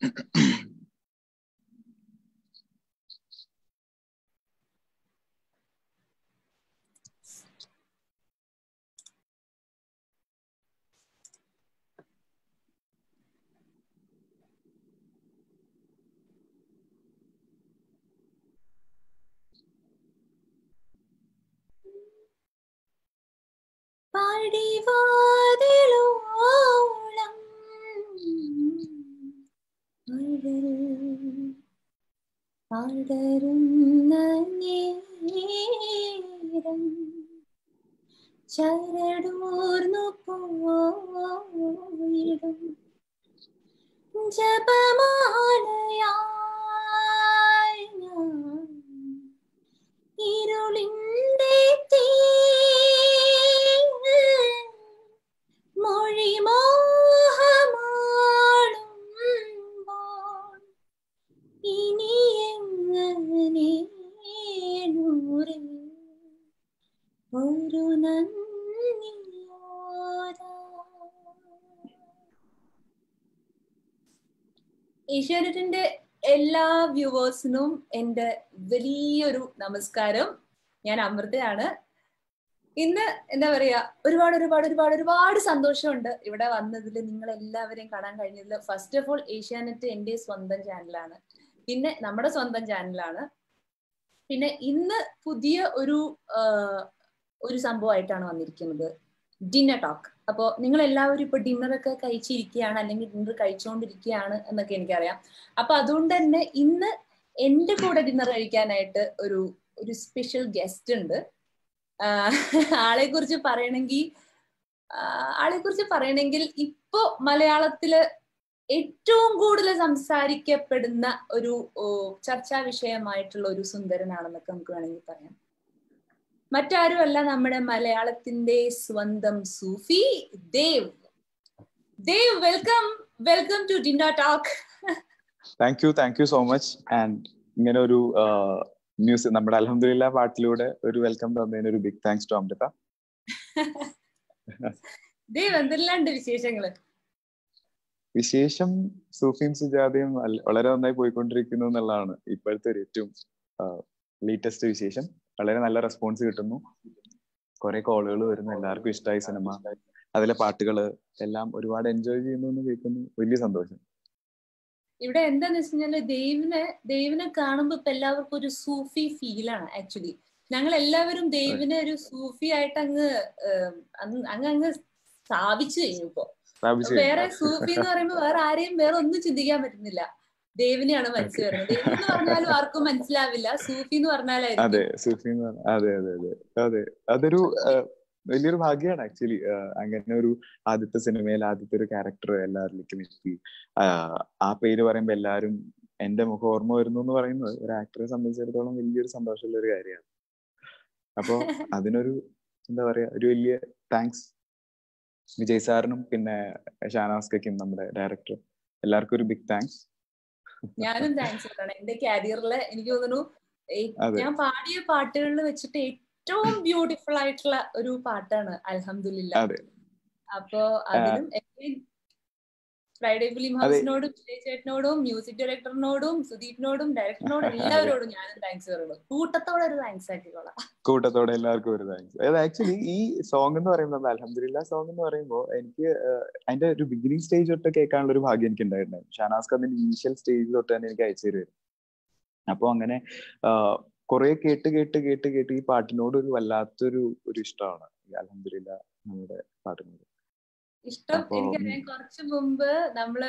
പടിവാതിലോളം പടരുന്ന നേരം ചരടൂർന്നു പോയിടും ജപമാലയായി ഞാൻ ഇരുളിൻ്റെ മൊഴി മോഹമാടുമ്പോൾ ഇനി എങ്ങനെ നൂറെ ഒരു നന്ദിയോരാ ഏഷ്യാനെറ്റിന്റെ എല്ലാ വ്യൂവേഴ്സിനും എൻ്റെ വലിയൊരു നമസ്കാരം ഞാൻ അമൃതയാണ് ഇന്ന് എന്താ പറയാ ഒരുപാട് ഒരുപാട് ഒരുപാട് ഒരുപാട് സന്തോഷമുണ്ട് ഇവിടെ വന്നതിൽ നിങ്ങൾ എല്ലാവരെയും കാണാൻ കഴിഞ്ഞതിൽ ഫസ്റ്റ് ഓഫ് ഓൾ ഏഷ്യാനെറ്റ് എൻ്റെ സ്വന്തം ചാനലാണ് പിന്നെ നമ്മുടെ സ്വന്തം ചാനലാണ് പിന്നെ ഇന്ന് പുതിയ ഒരു ഒരു സംഭവമായിട്ടാണ് വന്നിരിക്കുന്നത് ഡിന്നർ ടോക്ക് അപ്പോൾ നിങ്ങൾ എല്ലാവരും ഇപ്പൊ ഡിന്നറൊക്കെ കഴിച്ചിരിക്കുകയാണ് അല്ലെങ്കിൽ ഡിന്നർ കഴിച്ചുകൊണ്ടിരിക്കുകയാണ് എന്നൊക്കെ എനിക്കറിയാം അപ്പൊ അതുകൊണ്ട് തന്നെ ഇന്ന് എന്റെ കൂടെ ഡിന്നർ കഴിക്കാനായിട്ട് ഒരു ഒരു സ്പെഷ്യൽ ഗസ്റ്റ് ഉണ്ട് ആളെ കുറിച്ച് പറയണമെങ്കിൽ ആളെ കുറിച്ച് പറയണമെങ്കിൽ ഇപ്പോ മലയാളത്തില് ഏറ്റവും കൂടുതൽ സംസാരിക്കപ്പെടുന്ന ഒരു ചർച്ചാ വിഷയമായിട്ടുള്ള ഒരു സുന്ദരനാണെന്നൊക്കെ നമുക്ക് വേണമെങ്കിൽ പറയാം മറ്റാരുമല്ല നമ്മുടെ മലയാളത്തിന്റെ സ്വന്തം Sufi Dev Dev welcome welcome to dinner talk thank you thank you so much and ഇങ്ങനെ ഒരു ന്യൂസ് നമ്മുടെ അലഹദില്ല പാട്ടിലൂടെ ഒരു വെൽക്കം തന്നതിന് ഒരു big thanks to Amrita Dev എന്തെല്ലാണ്ട് വിശേഷങ്ങള് വിശേഷം സൂഫിയും സുജാതയും വളരെ നന്നായി പോയിക്കൊണ്ടിരിക്കുന്നു എന്നുള്ളതാണ് ഇപ്പോഴത്തെ ഒരു ഏറ്റവും ലേറ്റസ്റ്റ് വിശേഷം വളരെ നല്ല റെസ്പോൺസ് കിട്ടുന്നു കുറെ കോളുകൾ വരുന്നു എല്ലാവർക്കും ഇഷ്ടമായി സിനിമ അതിലെ പാട്ടുകള് എല്ലാം ഒരുപാട് എൻജോയ് ചെയ്യുന്നു എന്ന് കേൾക്കുന്നു വലിയ സന്തോഷം ഇവിടെ എന്താന്ന് വെച്ച് കഴിഞ്ഞാല് ദൈവിനെ ദൈവിനെ കാണുമ്പോ ഇപ്പൊ എല്ലാവർക്കും ഒരു സൂഫി ഫീലാണ് ആക്ച്വലി ഞങ്ങൾ എല്ലാവരും ദൈവിനെ ഒരു സൂഫി ആയിട്ട് അങ്ങ് അങ്ങ് അങ്ങ് സ്ഥാപിച്ചു കഴിഞ്ഞു ഇപ്പോ വേറെ സൂഫി എന്ന് പറയുമ്പോ വേറെ ആരെയും വേറെ ഒന്നും ചിന്തിക്കാൻ പറ്റുന്നില്ല ദേവിനെയാണ് മനസ്സിൽ വരുന്നത് ദേവി എന്ന് പറഞ്ഞാലും ആർക്കും മനസ്സിലാവില്ല സൂഫി എന്ന് പറഞ്ഞാലായിരിക്കും അതെ സൂഫി അതെ അതെ അതെ അതെ അതൊരു വലിയൊരു ഭാഗ്യമാണ് ആക്ച്വലി അങ്ങനെ ഒരു ആദ്യത്തെ സിനിമയിൽ ആദ്യത്തെ ഒരു ക്യാരക്ടർ എല്ലാവരിലേക്കും എത്തി ആ പേര് പറയുമ്പോൾ എല്ലാവരും എന്റെ മുഖം ഓർമ്മ വരുന്നു എന്ന് പറയുന്നത് ഒരു ആക്ടറെ സംബന്ധിച്ചിടത്തോളം വലിയൊരു സന്തോഷമുള്ള ഒരു കാര്യമാണ് അപ്പോ അതിനൊരു എന്താ പറയാ ഒരു വലിയ താങ്ക്സ് വിജയ് സാറിനും പിന്നെ ഷാനാസ്കയ്ക്കും നമ്മുടെ ഡയറക്ടർ എല്ലാവർക്കും ഒരു ബിഗ് താങ്ക്സ് ഞാനും താങ്ക്സ് പറയണം എന്റെ കരിയറില് എനിക്ക് തോന്നുന്നു ഞാൻ പാടിയ പാട്ടുകളിൽ വെച്ചിട്ട് ഏറ്റവും ബ്യൂട്ടിഫുൾ ആയിട്ടുള്ള ഒരു പാട്ടാണ് അൽഹംദുലില്ല അപ്പോ അതിനും ഫ്രൈഡേ ഫിലിം ഹൗസിനോടും വിജയ് ചേട്ടനോടും മ്യൂസിക് ഡയറക്ടറിനോടും സുദീപിനോടും ഡയറക്ടറിനോടും എല്ലാവരോടും ഞാനും താങ്ക്സ് പറയുള്ളൂ കൂട്ടത്തോടെ ഒരു താങ്ക്സ് ആക്കിക്കോളാം കൂട്ടത്തോടെ എല്ലാവർക്കും ഒരു താങ്ക്സ് അത് ആക്ച്വലി ഈ സോങ് എന്ന് പറയുമ്പോൾ അലഹമില്ല സോങ് എന്ന് പറയുമ്പോൾ എനിക്ക് അതിന്റെ ഒരു ബിഗിനിങ് സ്റ്റേജ് തൊട്ട് കേൾക്കാനുള്ള ഒരു ഭാഗ്യം എനിക്ക് ഉണ്ടായിട്ടുണ്ടായിരുന്നു ഷാനാസ്ക്ക് അതിന്റെ ഇനീഷ്യൽ സ്റ്റേജ് തൊട്ട് തന്നെ എനിക്ക് അയച്ചു തരുമായിരുന്നു അപ്പൊ അങ്ങനെ കുറെ കേട്ട് കേട്ട് കേട്ട് കേട്ട് ഈ പാട്ടിനോട് ഒരു വല്ലാത്തൊരു ഒരു ഇഷ്ടമാണ് അലഹമില്ല നമ്മുടെ പാട്ടിനോട് ഇഷ്ടം എനിക്കറിയാം കുറച്ചു മുമ്പ് നമ്മള്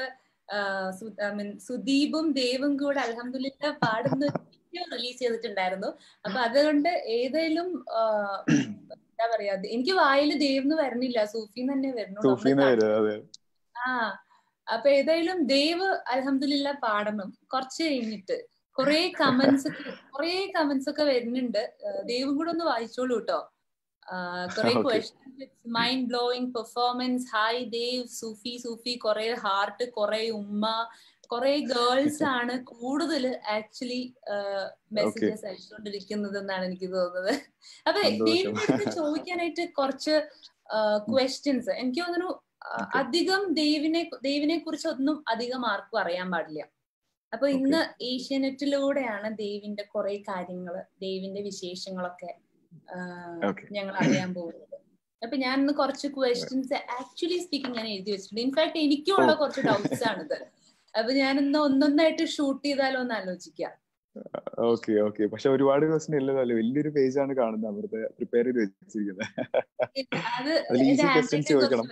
സുദീപും ദേവും കൂടെ അലഹമില്ല പാടുന്ന വീഡിയോ റിലീസ് ചെയ്തിട്ടുണ്ടായിരുന്നു അപ്പൊ അതുകൊണ്ട് ഏതെങ്കിലും എന്താ പറയാ എനിക്ക് വായിൽ ദേവ് എന്ന് വരണില്ല സൂഫി തന്നെ വരുന്നുള്ളൂ ആ അപ്പൊ ഏതായാലും ദേവ് അലഹമില്ല പാടണം കുറച്ച് കഴിഞ്ഞിട്ട് കൊറേ കമന്റ്സ് കൊറേ കമന്റ്സ് ഒക്കെ വരുന്നുണ്ട് ദേവും കൂടെ ഒന്ന് വായിച്ചോളൂ കേട്ടോ കുറെ questions mind blowing performance hi Dev Sufi Sufi കുറെ ഹാർട്ട് കുറെ ഉമ്മ കുറെ ഗേൾസ് ആണ് കൂടുതൽ ആക്ച്വലി മെസ്സേജസ് അയച്ചുകൊണ്ടിരിക്കുന്നത് എന്നാണ് എനിക്ക് തോന്നുന്നത് അപ്പൊ ദേവിന്റെ അടുത്ത് ചോദിക്കാനായിട്ട് കുറച്ച് ക്വസ്റ്റ്യൻസ് എനിക്ക് തോന്നുന്നു അധികം ദേവിനെ ദേവിനെ കുറിച്ച് ഒന്നും അധികം ആർക്കും അറിയാൻ പാടില്ല അപ്പൊ ഇന്ന് ഏഷ്യാനെറ്റിലൂടെയാണ് ദേവിന്റെ കുറെ കാര്യങ്ങള് ദേവിന്റെ വിശേഷങ്ങളൊക്കെ ഞങ്ങൾ അറിയാൻ പോകുന്നത് അപ്പൊ ഞാൻ ഇന്ന് കുറച്ച് ക്വസ്റ്റ്യൻസ് ആക്ച്വലി സ്പീക്കിംഗ് ഞാൻ എഴുതി വെച്ചിട്ടുണ്ട് ഇൻഫാക്ട് എനിക്കും ഉള്ള കുറച്ച് ഡൗട്ട്സ് ആണിത് അപ്പൊ ഞാൻ ഇന്ന് ഒന്നൊന്നായിട്ട് ഷൂട്ട് ചെയ്താലോ എന്ന് ആലോചിക്കാം ഓക്കെ ഓക്കെ പക്ഷെ ഒരുപാട് ക്വസ്റ്റ്യൻ ഇല്ലതല്ലേ വലിയൊരു പേജ് ആണ് കാണുന്നത് അവിടുത്തെ പ്രിപ്പയർ ചെയ്ത് വെച്ചിരിക്കുന്നത് ഈസി ക്വസ്റ്റ്യൻസ് ചോദിക്കണം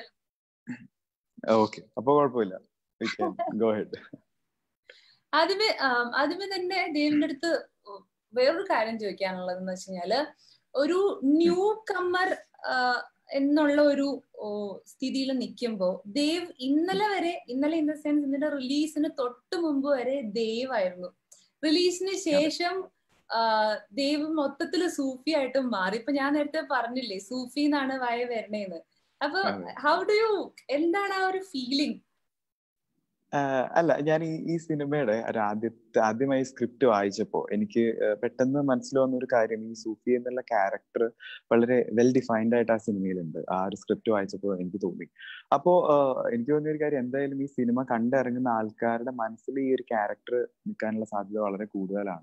ഓക്കെ അപ്പൊ കുഴപ്പമില്ല ഗോ ഹെഡ് ആദ്യമേ ആദ്യമേ തന്നെ ദേവിന്റെ അടുത്ത് വേറൊരു കാര്യം ചോദിക്കാനുള്ളത് എന്ന് വെച്ച് കഴിഞ്ഞാല് ഒരു ന്യൂ കമ്മർ എന്നുള്ള ഒരു സ്ഥിതിയിൽ നിൽക്കുമ്പോ ദേവ് ഇന്നലെ വരെ ഇന്നലെ ഇൻ ദ സെൻസ് ഇതിന്റെ റിലീസിന് തൊട്ട് മുമ്പ് വരെ ദേവ് ആയിരുന്നു റിലീസിന് ശേഷം ദേവ് മൊത്തത്തില് സൂഫി ആയിട്ട് മാറി ഇപ്പൊ ഞാൻ നേരത്തെ പറഞ്ഞില്ലേ സൂഫി എന്നാണ് വായ വരണേന്ന് അപ്പൊ ഹൗ ഡു യു എന്താണ് ആ ഒരു ഫീലിംഗ് അല്ല ഞാൻ ഈ ഈ സിനിമയുടെ ഒരു ആദ്യത്തെ ആദ്യമായി സ്ക്രിപ്റ്റ് വായിച്ചപ്പോ എനിക്ക് പെട്ടെന്ന് മനസ്സിൽ വന്ന ഒരു കാര്യം ഈ സൂഫി എന്നുള്ള ക്യാരക്ടർ വളരെ വെൽ ഡിഫൈൻഡ് ആയിട്ട് ആ സിനിമയിലുണ്ട് ആ ഒരു സ്ക്രിപ്റ്റ് വായിച്ചപ്പോൾ എനിക്ക് തോന്നി അപ്പോ എനിക്ക് തോന്നിയ ഒരു കാര്യം എന്തായാലും ഈ സിനിമ കണ്ടിറങ്ങുന്ന ആൾക്കാരുടെ മനസ്സിൽ ഈ ഒരു ക്യാരക്ടർ നിൽക്കാനുള്ള സാധ്യത വളരെ കൂടുതലാണ്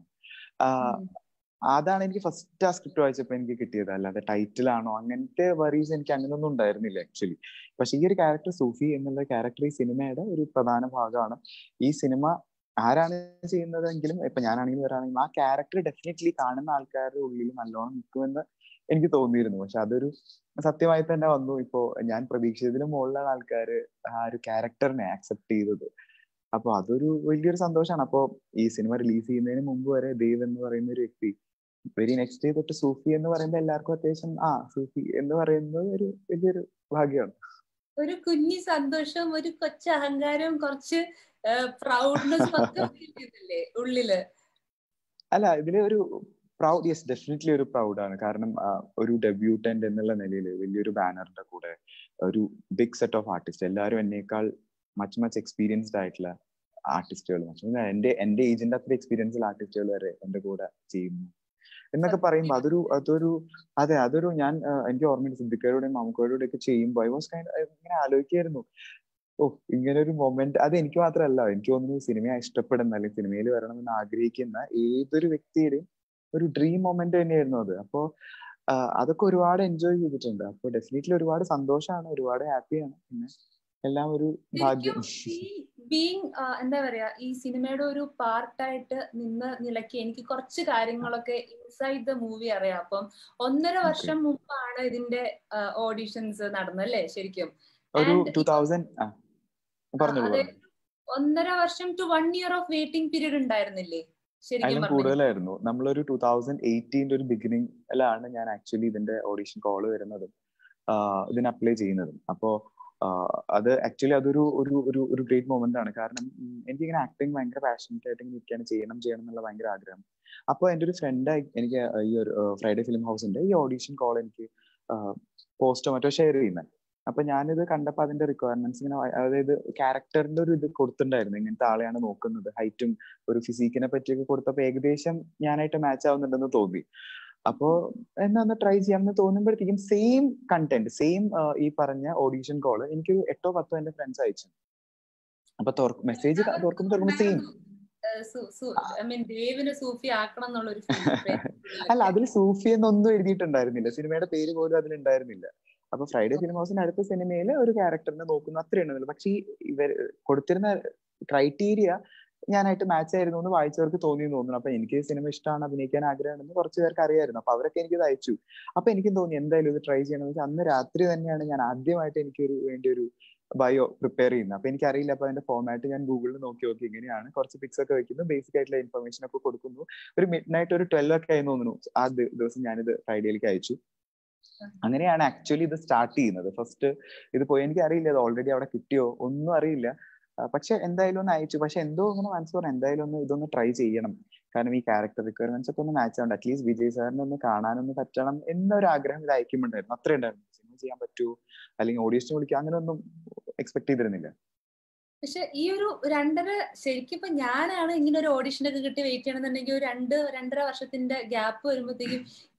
അതാണ് എനിക്ക് ഫസ്റ്റ് ആ സ്ക്രിപ്റ്റ് വായിച്ചപ്പോൾ എനിക്ക് കിട്ടിയത് അല്ലാതെ ടൈറ്റിൽ ആണോ അങ്ങനത്തെ വറീസ് എനിക്ക് അങ്ങനെയൊന്നും ഉണ്ടായിരുന്നില്ല ആക്ച്വലി പക്ഷെ ഈ ഒരു ക്യാരക്ടർ സൂഫി എന്നുള്ള ക്യാരക്ടർ ഈ സിനിമയുടെ ഒരു പ്രധാന ഭാഗമാണ് ഈ സിനിമ ആരാണ് ചെയ്യുന്നതെങ്കിലും ഇപ്പൊ ഞാനാണെങ്കിലും വരാണെങ്കിലും ആ ക്യാരക്ടർ ഡെഫിനറ്റ്ലി കാണുന്ന ആൾക്കാരുടെ ഉള്ളിൽ നല്ലോണം നിൽക്കുമെന്ന് എനിക്ക് തോന്നിയിരുന്നു പക്ഷെ അതൊരു സത്യമായി തന്നെ വന്നു ഇപ്പോ ഞാൻ പ്രതീക്ഷിച്ചതിലും മുകളിലാണ് ആൾക്കാർ ആ ഒരു ക്യാരക്ടറിനെ ആക്സെപ്റ്റ് ചെയ്തത് അപ്പൊ അതൊരു വലിയൊരു സന്തോഷമാണ് അപ്പോ ഈ സിനിമ റിലീസ് ചെയ്യുന്നതിന് മുമ്പ് വരെ ദേവ് എന്ന് പറയുന്ന ഒരു വ്യക്തി വെരി നെക്സ്റ്റ് ഡേ തൊട്ട് സൂഫി എന്ന് പറയുമ്പോൾ എല്ലാവർക്കും അത്യാവശ്യം ആ സൂഫി എന്ന് പറയുന്നത് ഒരു വലിയൊരു ഭാഗ്യമാണ് ഒരു കുഞ്ഞി സന്തോഷം ഒരു കൊച്ച അഹങ്കാരം കുറച്ച് പ്രൗഡ്നെസ് ഒക്കെ ഉള്ളില് അല്ല ഇതില് ഒരു പ്രൗഡ് യെസ് ഡെഫിനറ്റ്ലി ഒരു പ്രൗഡാണ് കാരണം ഒരു ഡെബ്യൂട്ടന്റ് എന്നുള്ള നിലയിൽ വലിയൊരു ബാനറിന്റെ കൂടെ ഒരു ബിഗ് സെറ്റ് ഓഫ് ആർട്ടിസ്റ്റ് എല്ലാവരും എന്നേക്കാൾ മച്ച് മച്ച് എക്സ്പീരിയൻസ്ഡ് ആയിട്ടുള്ള ആർട്ടിസ്റ്റുകൾ എന്റെ എന്റെ ഏജിന്റെ അത്ര എക്സ്പീരിയൻസുള്ള ആർട്ടിസ്റ്റുകൾ വരെ എന്റെ കൂടെ ചെയ്യുന്നു എന്നൊക്കെ പറയുമ്പോൾ അതൊരു അതൊരു അതെ അതൊരു ഞാൻ എനിക്ക് ഓർമ്മയുണ്ട് സിദ്ദിഖരുടെയും മമ്മൂക്കയുടെ ഒക്കെ ചെയ്യുമ്പോൾ ഐ വാസ് കൈൻഡ് ഇങ്ങനെ ആലോചിക്കായിരുന്നു ഓ ഇങ്ങനെ ഒരു മൊമെന്റ് അത് എനിക്ക് മാത്രമല്ല എനിക്ക് തോന്നുന്നു സിനിമയെ ഇഷ്ടപ്പെടുന്ന അല്ലെങ്കിൽ സിനിമയിൽ വരണമെന്ന് ആഗ്രഹിക്കുന്ന ഏതൊരു വ്യക്തിയുടെയും ഒരു ഡ്രീം മൊമെന്റ് തന്നെയായിരുന്നു അത് അപ്പോ അതൊക്കെ ഒരുപാട് എൻജോയ് ചെയ്തിട്ടുണ്ട് അപ്പൊ ഡെഫിനറ്റ്ലി ഒരുപാട് സന്തോഷമാണ് ഒരുപാട് ഹാപ്പിയാണ് പിന്നെ എല്ലാം ഒരു ഭാഗ്യം ബീങ് എന്താ പറയാ ഈ സിനിമയുടെ ഒരു പാർട്ടായിട്ട് നിന്ന് നിലയ്ക്ക് എനിക്ക് കുറച്ച് കാര്യങ്ങളൊക്കെ ഇൻസൈഡ് ദ മൂവി അറിയാം അപ്പം ഒന്നര വർഷം മുമ്പാണ് ഇതിന്റെ ഓഡിഷൻസ് നടന്നല്ലേ ശരിക്കും ഒരു ടൂ തൗസൻഡ് ഒന്നര വർഷം to one year of waiting period ഉണ്ടായിരുന്നില്ലേ അതിലും കൂടുതലായിരുന്നു നമ്മളൊരു ടൂ തൗസൻഡ് എയ്റ്റീൻ്റെ ഒരു ബിഗിനിങ്ങിലാണ് ഞാൻ ആക്ച്വലി ഇതിന്റെ ഓഡിഷൻ കോള് വരുന്നതും ഇതിന് അപ്ലൈ ചെയ്യുന്നതും അപ്പോ അത് ആക്ച്വലി അതൊരു ഒരു ഒരു ഒരു ഗ്രേറ്റ് മൊമെന്റ് ആണ് കാരണം എനിക്കിങ്ങനെ ആക്ടിങ് ഭയങ്കര പാഷനറ്റ് ആയിട്ട് ഇരിക്കുകയാണ് ചെയ്യണം ചെയ്യണം എന്നുള്ള ഭയങ്കര ആഗ്രഹം അപ്പോൾ എൻ്റെ ഒരു ഫ്രണ്ട് എനിക്ക് ഈ ഒരു ഫ്രൈഡേ ഫിലിം ഹൗസിന്റെ ഈ ഓഡീഷൻ കോൾ എനിക്ക് പോസ്റ്റോ മറ്റോ ഷെയർ ചെയ്യുന്നത് അപ്പൊ ഞാനിത് കണ്ടപ്പോൾ അതിന്റെ റിക്വയർമെന്റ്സ് ഇങ്ങനെ അതായത് ക്യാരക്ടറിന്റെ ഒരു ഇത് കൊടുത്തിട്ടുണ്ടായിരുന്നു ഇങ്ങനത്തെ ആളെയാണ് നോക്കുന്നത് ഹൈറ്റും ഒരു ഫിസിക്കിനെ പറ്റിയൊക്കെ കൊടുത്തപ്പോൾ ഏകദേശം ഞാനായിട്ട് മാച്ച് ആവുന്നുണ്ടെന്ന് തോന്നി അപ്പോ എന്നാ ഒന്ന് ട്രൈ ചെയ്യാമെന്ന് തോന്നുമ്പോഴത്തേക്കും സെയിം കണ്ടന്റ് സെയിം ഈ പറഞ്ഞ ഓഡീഷൻ കോള് എനിക്ക് എട്ടോ പത്തോ എന്റെ ഫ്രണ്ട്സ് അയച്ചു അപ്പൊ മെസ്സേജ് തുറക്കുമ്പോൾ തുറക്കുമ്പോൾ സെയിം അല്ല അതിൽ സൂഫി എന്നൊന്നും എഴുതിയിട്ടുണ്ടായിരുന്നില്ല സിനിമയുടെ പേര് പോലും അതിലുണ്ടായിരുന്നില്ല അപ്പൊ ഫ്രൈഡേ ഫിലിം ഹൗസിന്റെ അടുത്ത സിനിമയിൽ ഒരു ക്യാരക്ടറിനെ നോക്കുന്നു അത്രേ ഉണ്ടല്ലോ പക്ഷെ ഇവർ കൊടുത്തിരുന്ന ക്രൈറ്റീരിയ ഞാനായിട്ട് മാച്ച് ആയിരുന്നു എന്ന് വായിച്ചവർക്ക് തോന്നി തോന്നുന്നു അപ്പൊ എനിക്ക് സിനിമ ഇഷ്ടമാണ് അഭിനയിക്കാൻ ആഗ്രഹമുണ്ടെന്ന് കുറച്ച് പേർക്ക് അറിയായിരുന്നു അപ്പൊ അവരൊക്കെ എനിക്ക് അയച്ചു അപ്പൊ എനിക്കും തോന്നി എന്തായാലും ഇത് ട്രൈ ചെയ്യണമെന്ന് വെച്ചാൽ അന്ന് രാത്രി തന്നെയാണ് ഞാൻ ആദ്യമായിട്ട് എനിക്ക് ഒരു വേണ്ടി ഒരു ബയോ പ്രിപ്പയർ ചെയ്യുന്നത് അപ്പൊ എനിക്കറിയില്ല അപ്പൊ അതിന്റെ ഫോമാറ്റ് ഞാൻ ഗൂഗിളിൽ നോക്കി നോക്കി ഇങ്ങനെയാണ് കുറച്ച് പിക്സ് ഒക്കെ വെക്കുന്നു ബേസിക് ആയിട്ടുള്ള ഇൻഫർമേഷൻ ഒക്കെ കൊടുക്കുന്നു ഒരു മിഡ് നൈറ്റ് ഒരു ട്വൽവ് ഒക്കെ ആയി തോന്നുന്നു ആ ദിവസം ഞാനിത് ഫ്രൈഡേയിലേക്ക് അയച്ചു അങ്ങനെയാണ് ആക്ച്വലി ഇത് സ്റ്റാർട്ട് ചെയ്യുന്നത് ഫസ്റ്റ് ഇത് പോയി എനിക്ക് അറിയില്ല ഇത് ഓൾറെഡി അവിടെ കിട്ടിയോ ഒന്നും അറിയില്ല പക്ഷെ എന്തായാലും ഒന്ന് അയച്ചു പക്ഷെ എന്തോ ഇങ്ങനെ മനസ്സ് പറഞ്ഞു എന്തായാലും ഒന്ന് ഇതൊന്ന് ട്രൈ ചെയ്യണം കാരണം ഈ ക്യാരക്ടർ റിക്വയർമെന്റ്സ് ഒക്കെ ഒന്ന് മാച്ച് ആവണ്ട അറ്റ്ലീസ്റ്റ് വിജയ് സാറിനെ ഒന്ന് കാണാനൊന്ന് പറ്റണം എന്നൊരു ആഗ്രഹം ഇത് അയക്കുമ്പോണ്ടായിരുന്നു അത്രേ ഉണ്ടായിരുന്നു സിനിമ ചെയ്യാൻ പറ്റുമോ അല്ലെങ്കിൽ ഓഡിയൻസിനെ വിളിക്കുക അങ്ങനെ ഒന്നും എക്സ്പെക്ട് ചെയ്തിരുന്നില്ല പക്ഷെ ഈ ഒരു രണ്ടര ശരിക്കും ഇപ്പൊ ഞാനാണ് ഇങ്ങനെ ഒരു ഓഡിഷൻ ഒക്കെ കിട്ടി വെയിറ്റ് ചെയ്യണമെന്നുണ്ടെങ്കിൽ ഒരു രണ്ട് രണ്ടര വർഷത്തിന്റെ ഗ്യാപ്പ് വരുമ്പോഴത്തേക്കും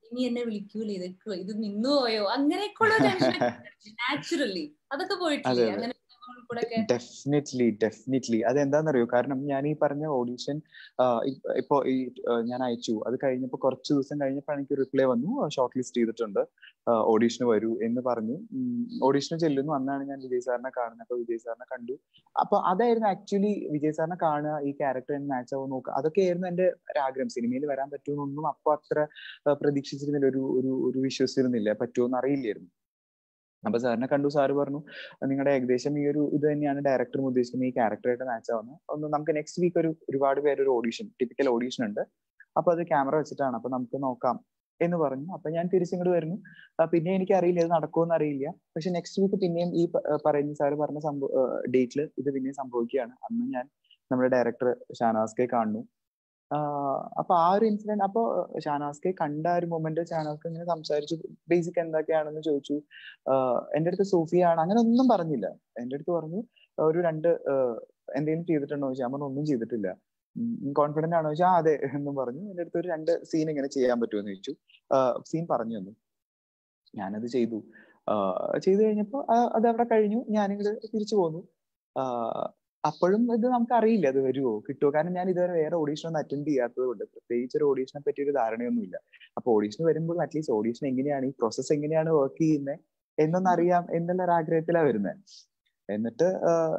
ഇനി എന്നെ വിളിക്കൂലേ ഇത് ഇത് നിന്നു പോയോ അങ്ങനെയൊക്കെയുള്ള ടെൻഷൻ നാച്ചുറലി അതൊക്കെ പോയിട്ടില്ലേ അങ്ങനെ ഡെഫിനറ്റ്ലി ഡെഫിനറ്റ്ലി അത് എന്താണെന്നറിയോ കാരണം ഞാൻ ഈ പറഞ്ഞ ഓഡീഷൻ ഇപ്പോ ഈ ഞാൻ അയച്ചു അത് കഴിഞ്ഞപ്പോ കുറച്ച് ദിവസം കഴിഞ്ഞപ്പോൾ എനിക്ക് റിപ്ലൈ വന്നു ഷോർട്ട് ലിസ്റ്റ് ചെയ്തിട്ടുണ്ട് ഓഡീഷന് വരൂ എന്ന് പറഞ്ഞു ഓഡീഷന് ചെല്ലുന്നു അന്നാണ് ഞാൻ വിജയ് സാറിനെ കാണുന്നത് അപ്പൊ വിജയ് സാറിനെ കണ്ടു അപ്പൊ അതായിരുന്നു ആക്ച്വലി വിജയ് സാറിനെ കാണുക ഈ ക്യാരക്ടർ എന്ന് മാച്ച് ആവും നോക്കുക അതൊക്കെയായിരുന്നു എന്റെ ഒരാഗ്രഹം സിനിമയിൽ വരാൻ പറ്റുമെന്നൊന്നും അപ്പൊ അത്ര പ്രതീക്ഷിച്ചിരുന്നില്ല ഒരു ഒരു ഒരു വിശ്വസിച്ചിരുന്നില്ല പറ്റുമോ അറിയില്ലായിരുന്നു അപ്പൊ സാറിനെ കണ്ടു സാറ് പറഞ്ഞു നിങ്ങളുടെ ഏകദേശം ഈ ഒരു ഇത് തന്നെയാണ് ഡയറക്ടറും ഉദ്ദേശിക്കുന്നത് ഈ ക്യാരക്ടറായിട്ട് മാച്ച് ആവുന്നത് ഒന്ന് നമുക്ക് നെക്സ്റ്റ് വീക്ക് ഒരു ഒരുപാട് പേര് ഒരു ഓഡീഷൻ ടിപ്പിക്കൽ ഓഡീഷൻ ഉണ്ട് അപ്പൊ അത് ക്യാമറ വെച്ചിട്ടാണ് അപ്പൊ നമുക്ക് നോക്കാം എന്ന് പറഞ്ഞു അപ്പൊ ഞാൻ തിരിച്ചിങ്ങോട്ട് വരുന്നു പിന്നെ എനിക്ക് അറിയില്ല ഇത് നടക്കുമെന്ന് അറിയില്ല പക്ഷെ നെക്സ്റ്റ് വീക്ക് പിന്നെയും ഈ പറയുന്ന സാറ് പറഞ്ഞ സംഭവ ഡേറ്റിൽ ഇത് പിന്നെയും സംഭവിക്കുകയാണ് അന്ന് ഞാൻ നമ്മുടെ ഡയറക്ടർ ഷാനവാസ്കെ കാണുന്നു അപ്പൊ ആ ഒരു ഇൻസിഡന്റ് അപ്പൊ ഷാനവാസ്കെ കണ്ട ഒരു മൊമെന്റ് ഷാനവാസ്കെ ഇങ്ങനെ സംസാരിച്ചു ബേസിക് എന്തൊക്കെയാണെന്ന് ചോദിച്ചു എന്റെ അടുത്ത് സൂഫിയാണ് അങ്ങനെ ഒന്നും പറഞ്ഞില്ല എന്റെ അടുത്ത് പറഞ്ഞു ഒരു രണ്ട് എന്തെങ്കിലും ചെയ്തിട്ടുണ്ടോ ചോദിച്ചാൽ ഞാൻ ഒന്നും ചെയ്തിട്ടില്ല കോൺഫിഡന്റ് ആണോ ചോദിച്ചാൽ അതെ എന്നും പറഞ്ഞു എന്റെ അടുത്ത് ഒരു രണ്ട് സീൻ ഇങ്ങനെ ചെയ്യാൻ പറ്റുമെന്ന് ചോദിച്ചു സീൻ പറഞ്ഞു തന്നു ഞാനത് ചെയ്തു ചെയ്തു കഴിഞ്ഞപ്പോ അത് അവിടെ കഴിഞ്ഞു ഞാനിങ്ങോട്ട് തിരിച്ചു പോന്നു അപ്പോഴും ഇത് നമുക്ക് അറിയില്ല അത് വരുമോ കിട്ടുമോ കാരണം ഞാൻ ഇതുവരെ വേറെ ഓഡീഷൻ ഒന്നും അറ്റൻഡ് ചെയ്യാത്തത് കൊണ്ട് പ്രത്യേകിച്ച് ഒരു ഓഡീഷനെ പറ്റി ഒരു ധാരണയൊന്നുമില്ല അപ്പൊ ഓഡീഷൻ വരുമ്പോൾ അറ്റ്ലീസ്റ്റ് ഓഡീഷൻ എങ്ങനെയാണ് ഈ പ്രോസസ്സ് എങ്ങനെയാണ് വർക്ക് ചെയ്യുന്നത് എന്നൊന്ന് അറിയാം എന്നുള്ള ഒരു ആഗ്രഹത്തിലാണ് വരുന്നത് എന്നിട്ട്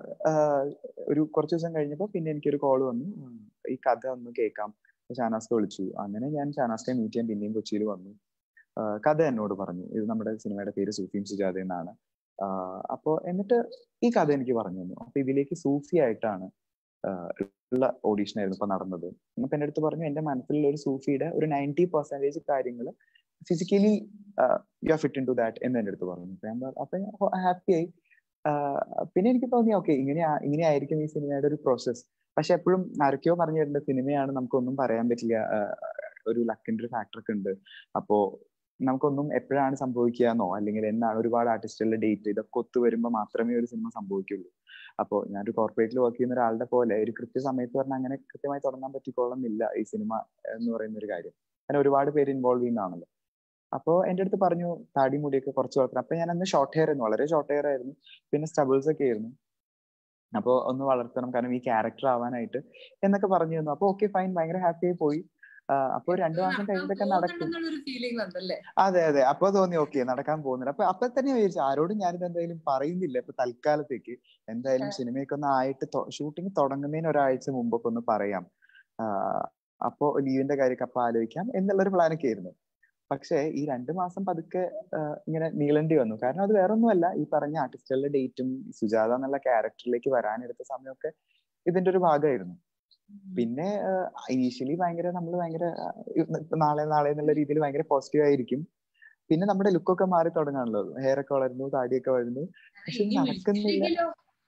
ഒരു കുറച്ച് ദിവസം കഴിഞ്ഞപ്പോൾ പിന്നെ എനിക്കൊരു കോൾ വന്നു ഈ കഥ ഒന്ന് കേൾക്കാം ഷാനാസ്ക വിളിച്ചു അങ്ങനെ ഞാൻ ഷാനാസ്കയെ മീറ്റ് ചെയ്യാൻ പിന്നെയും കൊച്ചിയിൽ വന്നു കഥ എന്നോട് പറഞ്ഞു ഇത് നമ്മുടെ സിനിമയുടെ പേര് സൂഫിയും സുജാത എന്നാണ് അപ്പോ എന്നിട്ട് ഈ കഥ എനിക്ക് പറഞ്ഞു തന്നു അപ്പൊ ഇതിലേക്ക് സൂഫി ആയിട്ടാണ് ഉള്ള ഓഡീഷൻ ആയിരുന്നു ഇപ്പൊ നടന്നത് അപ്പൊ എന്റെ അടുത്ത് പറഞ്ഞു എന്റെ മനസ്സിലുള്ള ഒരു സൂഫിയുടെ ഒരു നയൻറ്റി പെർസെന്റേജ് കാര്യങ്ങൾ physically you are fit in to that എന്ന് എന്റെ അടുത്ത് പറഞ്ഞു അപ്പൊ ഹാപ്പി ആയി പിന്നെ എനിക്ക് തോന്നി ഓക്കെ ഇങ്ങനെ ഇങ്ങനെ ആയിരിക്കും ഈ സിനിമയുടെ ഒരു പ്രോസസ് പക്ഷെ എപ്പോഴും ആരൊക്കെയോ പറഞ്ഞു തരുന്നുണ്ട് സിനിമയാണ് നമുക്കൊന്നും പറയാൻ പറ്റില്ല ഒരു ലക്കിന്റെ ഒരു ഫാക്ടർ ഒക്കെ ഉണ്ട് അപ്പോ നമുക്കൊന്നും എപ്പോഴാണ് സംഭവിക്കുകയെന്നോ അല്ലെങ്കിൽ എന്നാണ് ഒരുപാട് ആർട്ടിസ്റ്റുകളുടെ ഡേറ്റ് ഇതൊക്കെ ഒത്തു വരുമ്പോൾ മാത്രമേ ഒരു സിനിമ സംഭവിക്കുള്ളൂ അപ്പോൾ ഞാനൊരു കോർപ്പറേറ്റിൽ വർക്ക് ചെയ്യുന്ന ഒരാളുടെ പോലെ ഒരു കൃത്യസമയത്ത് പറഞ്ഞാൽ അങ്ങനെ കൃത്യമായി തുടങ്ങാൻ പറ്റിക്കോളുന്നില്ല ഈ സിനിമ എന്ന് പറയുന്ന ഒരു കാര്യം അങ്ങനെ ഒരുപാട് പേര് ഇൻവോൾവ് ചെയ്യുന്നതാണല്ലോ അപ്പോൾ എൻ്റെ അടുത്ത് പറഞ്ഞു താടി മുടിയൊക്കെ കുറച്ച് വളർത്തണം അപ്പൊ ഞാൻ അന്ന് ഷോർട്ട് ഹെയർ ആയിരുന്നു വളരെ ഷോർട്ട് ഹെയർ ആയിരുന്നു പിന്നെ സ്റ്റബിൾസ് ഒക്കെ ആയിരുന്നു അപ്പോൾ ഒന്ന് വളർത്തണം കാരണം ഈ ക്യാരക്ടർ ആവാനായിട്ട് എന്നൊക്കെ പറഞ്ഞു തന്നു അപ്പൊ ഓക്കെ ഫൈൻ ഭയങ്കര ഹാപ്പി ആയി പോയി അപ്പൊ രണ്ടു മാസം കഴിഞ്ഞിട്ടൊക്കെ നടക്കും അതെ അതെ അപ്പൊ തോന്നി ഓക്കെ നടക്കാൻ പോകുന്നില്ല അപ്പൊ അപ്പൊ തന്നെ വിചാരിച്ചു ആരോടും ഞാനിത് എന്തായാലും പറയുന്നില്ല ഇപ്പൊ തൽക്കാലത്തേക്ക് എന്തായാലും സിനിമയൊക്കെ ഒന്ന് ആയിട്ട് ഷൂട്ടിംഗ് തുടങ്ങുന്നതിന് ഒരാഴ്ച മുമ്പൊക്കെ ഒന്ന് പറയാം അപ്പോ ലീവിന്റെ കാര്യമൊക്കെ അപ്പൊ ആലോചിക്കാം എന്നുള്ളൊരു പ്ലാനൊക്കെ ആയിരുന്നു പക്ഷേ ഈ രണ്ടു മാസം പതുക്കെ ഇങ്ങനെ നീളേണ്ടി വന്നു കാരണം അത് വേറെ ഒന്നുമല്ല ഈ പറഞ്ഞ ആർട്ടിസ്റ്റുകളുടെ ഡേറ്റും സുജാത എന്നുള്ള ക്യാരക്ടറിലേക്ക് വരാനെടുത്ത സമയമൊക്കെ ഇതിന്റെ ഒരു ഭാഗമായിരുന്നു പിന്നെ ഇനീഷ്യലി ഭയങ്കര നമ്മൾ ഭയങ്കര നാളെ നാളെ എന്നുള്ള രീതിയിൽ ഭയങ്കര പോസിറ്റീവ് ആയിരിക്കും പിന്നെ നമ്മുടെ ലുക്കൊക്കെ മാറി തുടങ്ങാണല്ലോ ഹെയർ ഒക്കെ വളരുന്നു താടിയൊക്കെ വരുന്നു പക്ഷെ നടക്കുന്നില്ല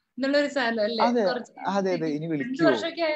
അതെ അതെ അതെ ഇനി വിളിക്കുമോ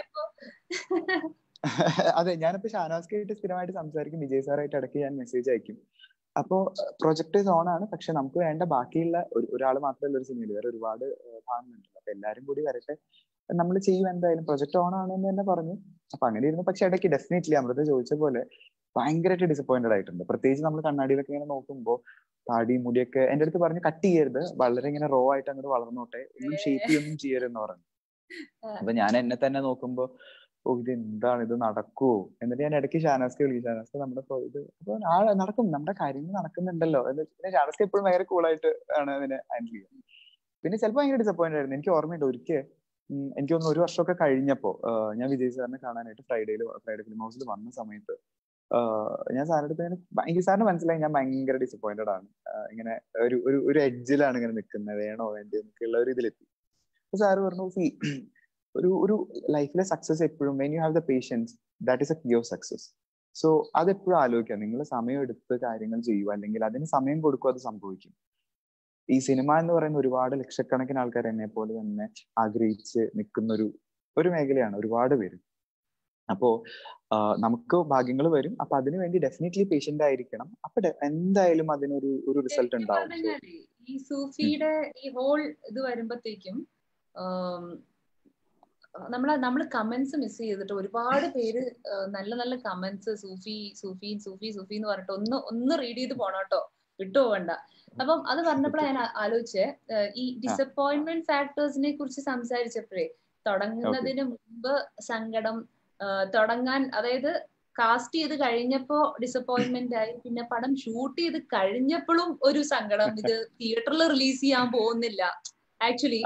അതെ ഞാനിപ്പോ ഷാനവാസ്കായിട്ട് സ്ഥിരമായിട്ട് സംസാരിക്കും വിജയ് സാറായിട്ട് ഇടയ്ക്ക് ഞാൻ മെസ്സേജ് അയക്കും അപ്പോ പ്രൊജക്ട് ഓൺ ആണ് പക്ഷെ നമുക്ക് വേണ്ട ബാക്കിയുള്ള ഒരാൾ മാത്രമല്ല ഒരു സിനിമയിൽ വേറെ ഒരുപാട് ഭാഗങ്ങളുണ്ട് അപ്പൊ എല്ലാരും കൂടി വരട്ടെ നമ്മൾ ചെയ്യും എന്തായാലും പ്രൊജക്ട് ഓൺ ആണെന്ന് തന്നെ പറഞ്ഞു അപ്പൊ അങ്ങനെ ഇരുന്നു പക്ഷെ ഇടയ്ക്ക് ഡെഫിനറ്റ്ലി അമൃത ചോദിച്ച പോലെ ഭയങ്കരമായിട്ട് ഡിസപ്പോയിന്റഡ് ആയിട്ടുണ്ട് പ്രത്യേകിച്ച് നമ്മൾ കണ്ണാടിയിലൊക്കെ ഇങ്ങനെ നോക്കുമ്പോൾ താടി മുടിയൊക്കെ എന്റെ അടുത്ത് പറഞ്ഞു കട്ട് ചെയ്യരുത് വളരെ ഇങ്ങനെ റോ ആയിട്ട് അങ്ങോട്ട് വളർന്നോട്ടെ ഒന്നും ഷേപ്പ് ചെയ്യൊന്നും ചെയ്യരുതെന്ന് പറഞ്ഞു അപ്പൊ ഞാൻ എന്നെ തന്നെ നോക്കുമ്പോ ഓ ഇത് എന്താണ് ഇത് നടക്കുവോ എന്നിട്ട് ഞാൻ ഇടയ്ക്ക് ഷാനാസ്ക്ക് വിളിക്കും ഷാനാസ്ക്ക് നമ്മുടെ ഇത് അപ്പൊ ആ നടക്കും നമ്മുടെ കാര്യങ്ങൾ നടക്കുന്നുണ്ടല്ലോ എന്ന് പിന്നെ ഷാനാസ്ക്ക് എപ്പോഴും ഭയങ്കര കൂളായിട്ട് ആണ് അതിനെ ഹാൻഡിൽ ചെയ്യുന്നത് പിന്നെ ചിലപ്പോൾ ഭയങ്കര ഡിസപ്പോയിന്റ് ആയിരുന്നു എനിക്ക് ഓർമ്മയുണ്ട് ഒരിക്കൽ എനിക്ക് തോന്നുന്നു ഒരു വർഷമൊക്കെ കഴിഞ്ഞപ്പോ ഞാൻ വിജയ് സാറിനെ കാണാനായിട്ട് ഫ്രൈഡേയിൽ ഫ്രൈഡേ ഫിലിം ഹൗസിൽ വന്ന സമയത്ത് ഞാൻ സാറിന്റെ അടുത്ത് ഇങ്ങനെ എനിക്ക് സാറിന് മനസ്സിലായി ഞാൻ ഭയങ്കര ഡിസപ്പോയിന്റഡ് ആണ് ഇങ്ങനെ ഒരു ഒരു ഒരു എഡ്ജിലാണ് ഇങ്ങനെ നിൽക്കുന്നത് വേണോ വേണ്ടയോ എന്നൊക്കെയുള്ള ഒരു ഇതിലെത്തി അപ്പൊ സാറ് പറഞ്ഞു സി ഒരു ഒരു ലൈഫിലെ സക്സസ് എപ്പോഴും when you have the patience that is a key of success so അതെപ്പോഴും ആലോചിക്കുക നിങ്ങൾ സമയം എടുത്ത് കാര്യങ്ങൾ ചെയ്യുക അല്ലെങ്കിൽ അതിന് സമയം കൊടുക്കുക അത് സംഭവിക്കും ഈ സിനിമ എന്ന് പറയുന്ന ഒരുപാട് ലക്ഷക്കണക്കിന് ആൾക്കാർ എന്നെ പോലെ തന്നെ ആഗ്രഹിച്ച് നിൽക്കുന്ന ഒരു ഒരു മേഖലയാണ് ഒരുപാട് പേര് അപ്പോ നമുക്ക് ഭാഗ്യങ്ങൾ വരും അപ്പൊ അതിനു വേണ്ടി ഡെഫിനറ്റ്ലി പേഷ്യന്റ് ആയിരിക്കണം അപ്പൊ എന്തായാലും അതിനൊരു ഒരു റിസൾട്ട് ഉണ്ടാവും ഈ സൂഫിയുടെ ഈ ഹോൾ ഇത് വരുമ്പോഴത്തേക്കും നമ്മൾ നമ്മൾ കമന്റ്സ് മിസ് ചെയ്തിട്ട് ഒരുപാട് പേര് നല്ല നല്ല കമന്റ്സ് സൂഫി സൂഫി സൂഫി സൂഫി എന്ന് പറഞ്ഞിട്ട് ഒന്ന് ഒന്ന് റീഡ് ചെയ്ത് പോണം കേട്ടോ വിട്ടുപോകണ്ട അപ്പം അത് പറഞ്ഞപ്പോഴാണ് ഞാൻ ആലോചിച്ചേ ഈ ഡിസപ്പോയിന്റ്മെന്റ് ഫാക്ടേഴ്സിനെ കുറിച്ച് സംസാരിച്ചപ്പോഴേ തുടങ്ങുന്നതിന് മുമ്പ് സങ്കടം തുടങ്ങാൻ അതായത് കാസ്റ്റ് ചെയ്ത് കഴിഞ്ഞപ്പോ ഡിസപ്പോയിന്റ്മെന്റ് ആയി പിന്നെ പടം ഷൂട്ട് ചെയ്ത് കഴിഞ്ഞപ്പോഴും ഒരു സങ്കടം ഇത് തിയേറ്ററിൽ റിലീസ് ചെയ്യാൻ പോകുന്നില്ല ആക്ച്വലി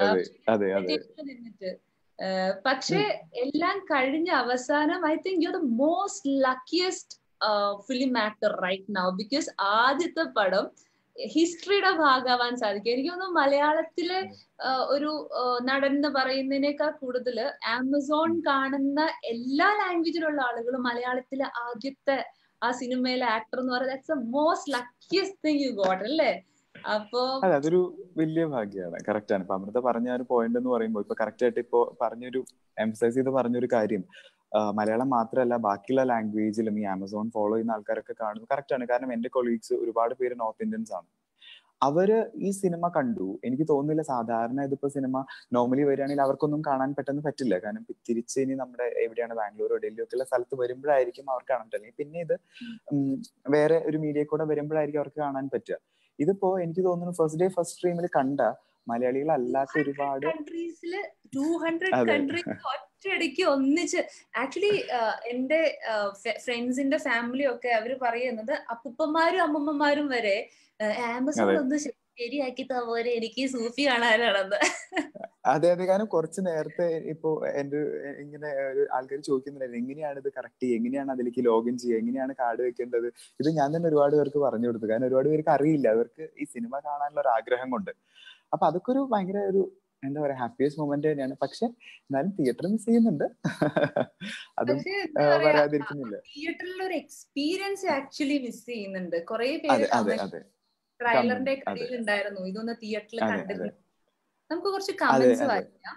നിന്നിട്ട് പക്ഷെ എല്ലാം കഴിഞ്ഞ അവസാനം I think you the most luckiest film actor right now because ആദ്യത്തെ പടം ഹിസ്റ്ററിയുടെ ഭാഗമാവാൻ സാധിക്കും എനിക്ക് തോന്നുന്നു മലയാളത്തിലെ ഒരു നടൻ എന്ന് പറയുന്നതിനേക്കാൾ കൂടുതൽ ആമസോൺ കാണുന്ന എല്ലാ ലാംഗ്വേജിലുള്ള ആളുകളും മലയാളത്തിലെ ആദ്യത്തെ ആ സിനിമയിലെ ആക്ടർ എന്ന് പറയുന്നത് that's a most luckiest thing you got അല്ലേ അപ്പോ അതെ അതൊരു വലിയ ഭാഗ്യമാണ് കറക്റ്റ് ആണ് ഇപ്പൊ അമൃത പറഞ്ഞ ഒരു പോയിന്റ് എന്ന് പറയുമ്പോൾ ഇപ്പൊ കറക്റ്റ് ആയിട്ട് ഇപ്പോ പറഞ്ഞൊരു എംഫസൈസ് ചെയ്ത് പറഞ്ഞൊരു കാര്യം മലയാളം മാത്രമല്ല ബാക്കിയുള്ള ലാംഗ്വേജിലും ഈ ആമസോൺ ഫോളോ ചെയ്യുന്ന ആൾക്കാരൊക്കെ കാണുന്നു കറക്റ്റ് ആണ് കാരണം എന്റെ കൊളീഗ്സ് ഒരുപാട് പേര് നോർത്ത് ഇന്ത്യൻസ് ആണ് അവര് ഈ സിനിമ കണ്ടു എനിക്ക് തോന്നുന്നില്ല സാധാരണ ഇതിപ്പോ സിനിമ നോർമലി വരികയാണെങ്കിൽ അവർക്കൊന്നും കാണാൻ പെട്ടെന്ന് പറ്റില്ല കാരണം തിരിച്ച് ഇനി നമ്മുടെ എവിടെയാണ് ബാംഗ്ലൂരോ ഡൽഹിയോ ഒക്കെ ഉള്ള സ്ഥലത്ത് വരുമ്പോഴായിരിക്കും അവർക്ക് കാണാൻ പറ്റില്ല പിന്നെ ഇത് വേറെ ഒരു മീഡിയ കൂടെ വരുമ്പോഴായിരിക്കും അവർക്ക് കാണാൻ പറ്റുക ഇതിപ്പോ എനിക്ക് തോന്നുന്നു ഫസ്റ്റ് ഡേ ഫസ്റ്റ് സ്ട്രീമിൽ കണ്ട മലയാളികളല്ലാത്ത ഒരുപാട് കൺട്രീസിൽ ടു ഹൺഡ്രഡ് കൺട്രീസ് ഒറ്റയടിക്ക് ഒന്നിച്ച് ആക്ച്വലി എന്റെ ഫ്രണ്ട്സിന്റെ ഫാമിലി ഒക്കെ അവര് പറയുന്നത് അപ്പുപ്പന്മാരും അമ്മമ്മമാരും വരെ ആമസോൺ ഒന്ന് ശരിയാക്കി തപോലെ എനിക്ക് സൂഫി കാണാനാണെന്ന് അതെ അതെ കാരണം കുറച്ച് നേരത്തെ ഇപ്പോ എന്റെ ഇങ്ങനെ ആൾക്കാർ ചോദിക്കുന്നുണ്ടായിരുന്നു എങ്ങനെയാണ് ഇത് കറക്റ്റ് ചെയ്യുക എങ്ങനെയാണ് അതിലേക്ക് ലോഗിൻ ചെയ്യുക എങ്ങനെയാണ് കാർഡ് വെക്കേണ്ടത് ഇത് ഞാൻ തന്നെ ഒരുപാട് പേർക്ക് പറഞ്ഞു കൊടുത്തു കാരണം ഒരുപാട് പേർക്ക് അറിയില്ല അവർക്ക് ഈ സിനിമ കാണാനുള്ള ഒരു ആഗ്രഹം കൊണ്ട് അപ്പൊ അതൊക്കെ ഒരു ഭയങ്കര ഒരു എന്താ പറയാ ഹാപ്പിയസ്റ്റ് മൊമെന്റ് തന്നെയാണ് പക്ഷെ എന്നാലും തിയേറ്റർ മിസ് ചെയ്യുന്നുണ്ട് അതും വരാതിരിക്കുന്നില്ല തിയേറ്ററിൽ ഒരു എക്സ്പീരിയൻസ് ആക്ച്വലി മിസ് ചെയ്യുന്നുണ്ട് കുറെ പേര് ട്രailerന്റെ കടയിൽ ഉണ്ടായിരുന്നു ഇതൊന്ന് തിയേറ്ററിൽ കണ്ടില്ല നമുക്ക് കുറച്ച് കമന്റ്സ് വായിക്കാം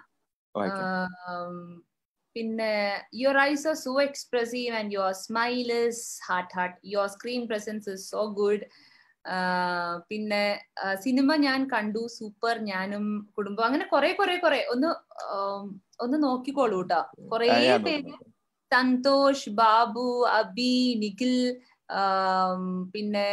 പിന്നെ your eyes are so expressive and your smile is heart heart your screen presence is so good പിന്നെ സിനിമ ഞാൻ കണ്ടു സൂപ്പർ ഞാനും കുടുംബം അങ്ങനെ കുറെ കുറെ കുറെ ഒന്ന് ഒന്ന് നോക്കിക്കോളൂ കേട്ടോ കൊറേ പേര് സന്തോഷ് ബാബു അബി നിഖിൽ പിന്നെ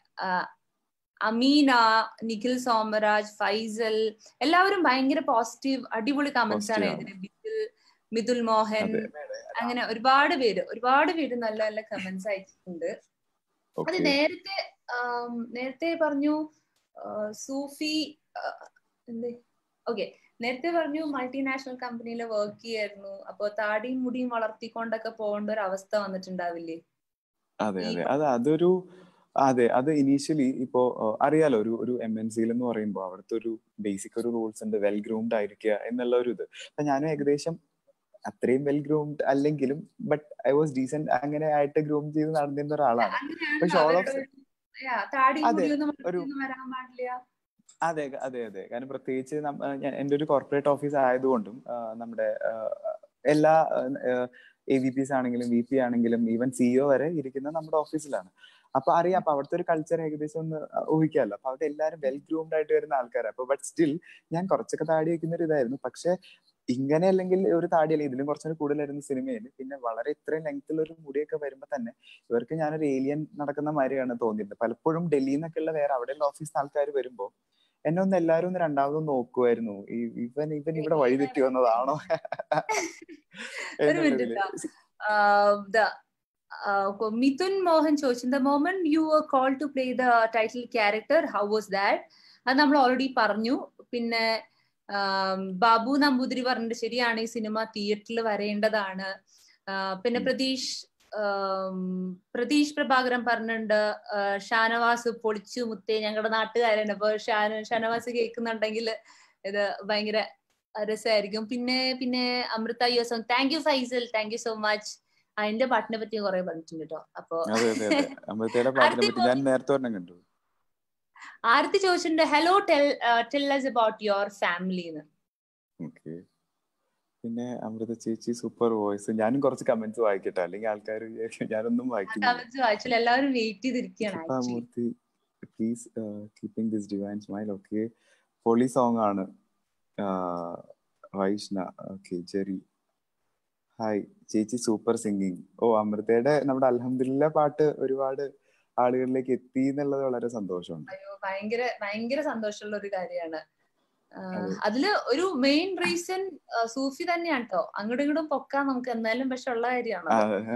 അമീന നിഖിൽ സോമരാജ് ഫൈസൽ എല്ലാവരും ഭയങ്കര പോസിറ്റീവ് അടിപൊളി കമന്റ്സ് ആണ് ഇതിന് മിഥുൽ മിഥുൽ മോഹൻ അങ്ങനെ ഒരുപാട് പേര് ഒരുപാട് പേര് നല്ല നല്ല കമന്റ്സ് അയച്ചിട്ടുണ്ട് അത് നേരത്തെ നേരത്തെ പറഞ്ഞു സൂഫി എന്തേ ഓക്കെ നേരത്തെ പറഞ്ഞു മൾട്ടിനാഷണൽ കമ്പനിയിൽ വർക്ക് ചെയ്യായിരുന്നു അപ്പൊ താടിയും മുടിയും വളർത്തിക്കൊണ്ടൊക്കെ പോകേണ്ട ഒരു അവസ്ഥ വന്നിട്ടുണ്ടാവില്ലേ അതെ അതെ അത് അതൊരു അതെ അത് ഇനീഷ്യലി ഇപ്പോ അറിയാലോ ഒരു ഒരു എം എൻ സിയിൽ എന്ന് പറയുമ്പോൾ അവിടുത്തെ ഒരു ബേസിക് ഒരു റൂൾസ് ഉണ്ട് വെൽ ഗ്രൂംഡ് ആയിരിക്കുക എന്നുള്ള ഒരു ഇത് അപ്പൊ ഞാനും ഏകദേശം അത്രയും വെൽ ഗ്രൂംഡ് അല്ലെങ്കിലും ബട്ട് ഐ വാസ് ഡീസെന്റ് അങ്ങനെ ആയിട്ട് ഗ്രൂം ചെയ്ത് നടന്നിരുന്ന ഒരാളാണ് പക്ഷെ ഓൾ ഓഫ് അതെ ഒരു അതെ അതെ അതെ കാരണം പ്രത്യേകിച്ച് എന്റെ ഒരു കോർപ്പറേറ്റ് ഓഫീസ് ആയതുകൊണ്ടും നമ്മുടെ എല്ലാ എ വി പിസ് ആണെങ്കിലും വി പി ആണെങ്കിലും ഈവൻ സിഇഒ വരെ ഇരിക്കുന്ന നമ്മുടെ ഓഫീസിലാണ് അപ്പൊ അറിയാം അപ്പൊ അവിടുത്തെ ഒരു കൾച്ചർ ഏകദേശം ഒന്ന് ഊഹിക്കാമല്ലോ അപ്പൊ അവിടെ എല്ലാവരും വെൽ ഗ്രൂംഡ് ആയിട്ട് വരുന്ന ആൾക്കാരാണ് അപ്പൊ ബട്ട് സ്റ്റിൽ ഞാൻ കുറച്ചൊക്കെ താടി വെക്കുന്ന ഒരു ഇതായിരുന്നു പക്ഷെ ഇങ്ങനെ അല്ലെങ്കിൽ ഒരു താടിയല്ല ഇതിലും കുറച്ചുകൂടി കൂടുതലായിരുന്നു സിനിമയിൽ പിന്നെ വളരെ ഇത്രയും ലെങ്ത്തിൽ ഒരു മുടിയൊക്കെ വരുമ്പോ തന്നെ ഇവർക്ക് ഞാനൊരു ഏലിയൻ നടക്കുന്ന മാതിരിയാണ് തോന്നിയിരുന്നത് പലപ്പോഴും ഡൽഹിയിൽ നിന്നൊക്കെയുള്ള വേറെ അവിടെയുള്ള ഓഫീസ് ആൾക്കാർ വരുമ്പോ എന്നെ ഒന്ന് എല്ലാവരും ഒന്ന് രണ്ടാമതും നോക്കുമായിരുന്നു ഇവൻ ഇവൻ ഇവിടെ വഴി തെറ്റി വന്നതാണോ മിഥുൻ മോഹൻ ചോദിച്ചു the moment you are call to play the title character how was that അത് നമ്മൾ ഓൾറെഡി പറഞ്ഞു പിന്നെ ബാബു നമ്പൂതിരി പറഞ്ഞിട്ട് ശരിയാണ് ഈ സിനിമ തിയേറ്ററിൽ വരേണ്ടതാണ് പിന്നെ പ്രതീഷ് പ്രതീഷ് പ്രഭാകരൻ പറഞ്ഞിട്ടുണ്ട് ഷാനവാസ് പൊളിച്ചു മുത്തേ ഞങ്ങളുടെ നാട്ടുകാരാണ് അപ്പൊ ഷാന ഷാനവാസ് കേൾക്കുന്നുണ്ടെങ്കിൽ ഇത് ഭയങ്കര രസമായിരിക്കും പിന്നെ പിന്നെ അമൃത യോസം thank you Faisal thank you so much അതിന്റെ പാട്ടിനെ പറ്റി കുറെ പറഞ്ഞിട്ടുണ്ട് കേട്ടോ അപ്പൊ ഞാൻ നേരത്തെ കണ്ടു ആരത്തി ചോദിച്ചിട്ടുണ്ട് hello tell tell us about your family എന്ന് പിന്നെ അമൃത ചേച്ചി സൂപ്പർ വോയിസ് ഞാനും കുറച്ച് കമന്റ്സ് വായിക്കട്ടെ അല്ലെങ്കിൽ ആൾക്കാർ ഞാനൊന്നും വായിക്കില്ല എല്ലാവരും വെയിറ്റ് ചെയ്തിരിക്കുകയാണ് please keeping this divine smile okay പൊളി സോങ് ആണ് വൈഷ്ണ ഓക്കെ ജെറി ഹായ് ചേച്ചി സൂപ്പർ സിംഗിങ് ഓ അമൃതയുടെ നമ്മുടെ അൽഹംദുലില്ല പാട്ട് ഒരുപാട് ആളുകളിലേക്ക് എത്തി എന്നുള്ളത് വളരെ സന്തോഷമുണ്ട് അയ്യോ ഭയങ്കര ഭയങ്കര സന്തോഷമുള്ള ഒരു കാര്യമാണ് അതില് ഒരു മെയിൻ റീസൺ സൂഫി തന്നെയാണ് കേട്ടോ അങ്ങോട്ടും ഇങ്ങോട്ടും പൊക്കാൻ നമുക്ക് എന്നാലും പക്ഷെ ഉള്ള കാര്യമാണ്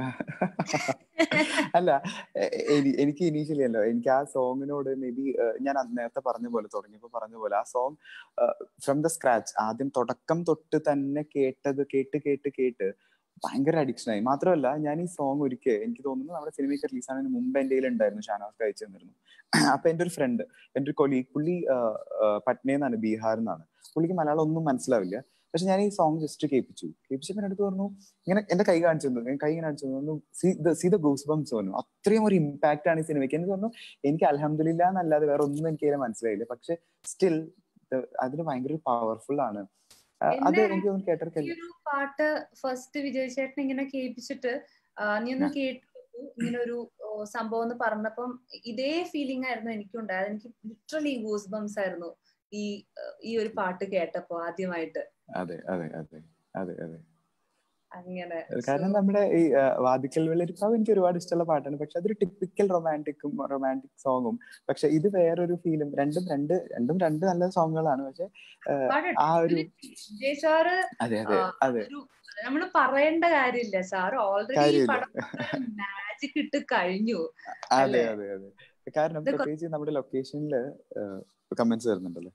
അല്ല എനിക്ക് ഇനീഷ്യലി അല്ലോ എനിക്ക് ആ സോങ്ങിനോട് മേ ബി ഞാൻ നേരത്തെ പറഞ്ഞ പോലെ തുടങ്ങിയപ്പോ പറഞ്ഞ പോലെ ആ സോങ് ഫ്രം ദ സ്ക്രാച്ച് ആദ്യം തുടക്കം തൊട്ട് തന്നെ കേട്ടത് കേട്ട് കേട്ട് കേട്ട് ഭയങ്കര അഡിക്ഷൻ ആയി മാത്രമല്ല ഞാൻ ഈ സോങ് ഒരിക്കൽ എനിക്ക് തോന്നുന്നു നമ്മുടെ സിനിമയ്ക്ക് റിലീസ് ആവുന്നതിന് മുമ്പ് എന്റെ ഉണ്ടായിരുന്നു ഷാനവാസ് അയച്ചു തന്നിരുന്നു അപ്പൊ എന്റെ ഒരു ഫ്രണ്ട് എന്റെ ഒരു കൊലീഗ് പുള്ളി പട്നയെന്നാണ് ബീഹാറിൽ നിന്നാണ് പുള്ളിക്ക് മലയാളം ഒന്നും മനസ്സിലാവില്ല പക്ഷെ ഞാൻ ഈ സോങ് ജസ്റ്റ് കേൾപ്പിച്ചു കേൾപ്പിച്ചപ്പോൾ അടുത്ത് പറഞ്ഞു ഇങ്ങനെ എന്റെ കൈ കാണിച്ചു തന്നു കൈ കാണിച്ചു തന്നു സീ ദ ഗൂസ് ബംസ് പറഞ്ഞു അത്രയും ഒരു ഇമ്പാക്ട് ആണ് ഈ സിനിമയ്ക്ക് എന്ന് പറഞ്ഞു എനിക്ക് അലഹമില്ല എന്നല്ലാതെ വേറെ ഒന്നും എനിക്ക് അതിനെ മനസ്സിലായില്ല പക്ഷെ സ്റ്റിൽ അതിന് ഭയങ്കര പവർഫുൾ ആണ് അത് എനിക്ക് കേട്ടിരിക്കില്ല പാട്ട് ഫസ്റ്റ് വിജയ് ചേട്ടൻ ഇങ്ങനെ കേൾപ്പിച്ചിട്ട് നീ ഒന്ന് കേട്ടു ഇങ്ങനെ ഒരു സംഭവം എന്ന് പറഞ്ഞപ്പം ഇതേ ഫീലിംഗ് ആയിരുന്നു എനിക്കുണ്ടായത് എനിക്ക് ലിറ്ററലി ഗൂസ് ബംസ് ആയിരുന്നു ഈ ഈ ഒരു പാട്ട് കേട്ടപ്പോ ആദ്യമായിട്ട് അതെ അതെ അതെ അതെ അതെ അങ്ങനെ കാരണം നമ്മുടെ ഈ വാദിക്കൽ വെള്ളരിപ്പാവ് എനിക്ക് ഒരുപാട് ഇഷ്ടമുള്ള പാട്ടാണ് പക്ഷെ അതൊരു ടിപ്പിക്കൽ റൊമാൻറ്റിക്കും റൊമാൻറ്റിക് സോങ്ങും പക്ഷെ ഇത് വേറൊരു ഫീലും രണ്ടും രണ്ട് രണ്ടും രണ്ട് നല്ല സോങ്ങുകളാണ് പക്ഷെ ആ ഒരു അതെ അതെ അതെ നമ്മൾ പറയേണ്ട കാര്യമില്ല സാർ ഓൾറെഡി മാജിക് ഇട്ട് കഴിഞ്ഞു അതെ അതെ അതെ കാരണം പ്രത്യേകിച്ച് നമ്മുടെ ലൊക്കേഷനില് കമന്റ്സ് വരുന്നുണ്ടല്ലോ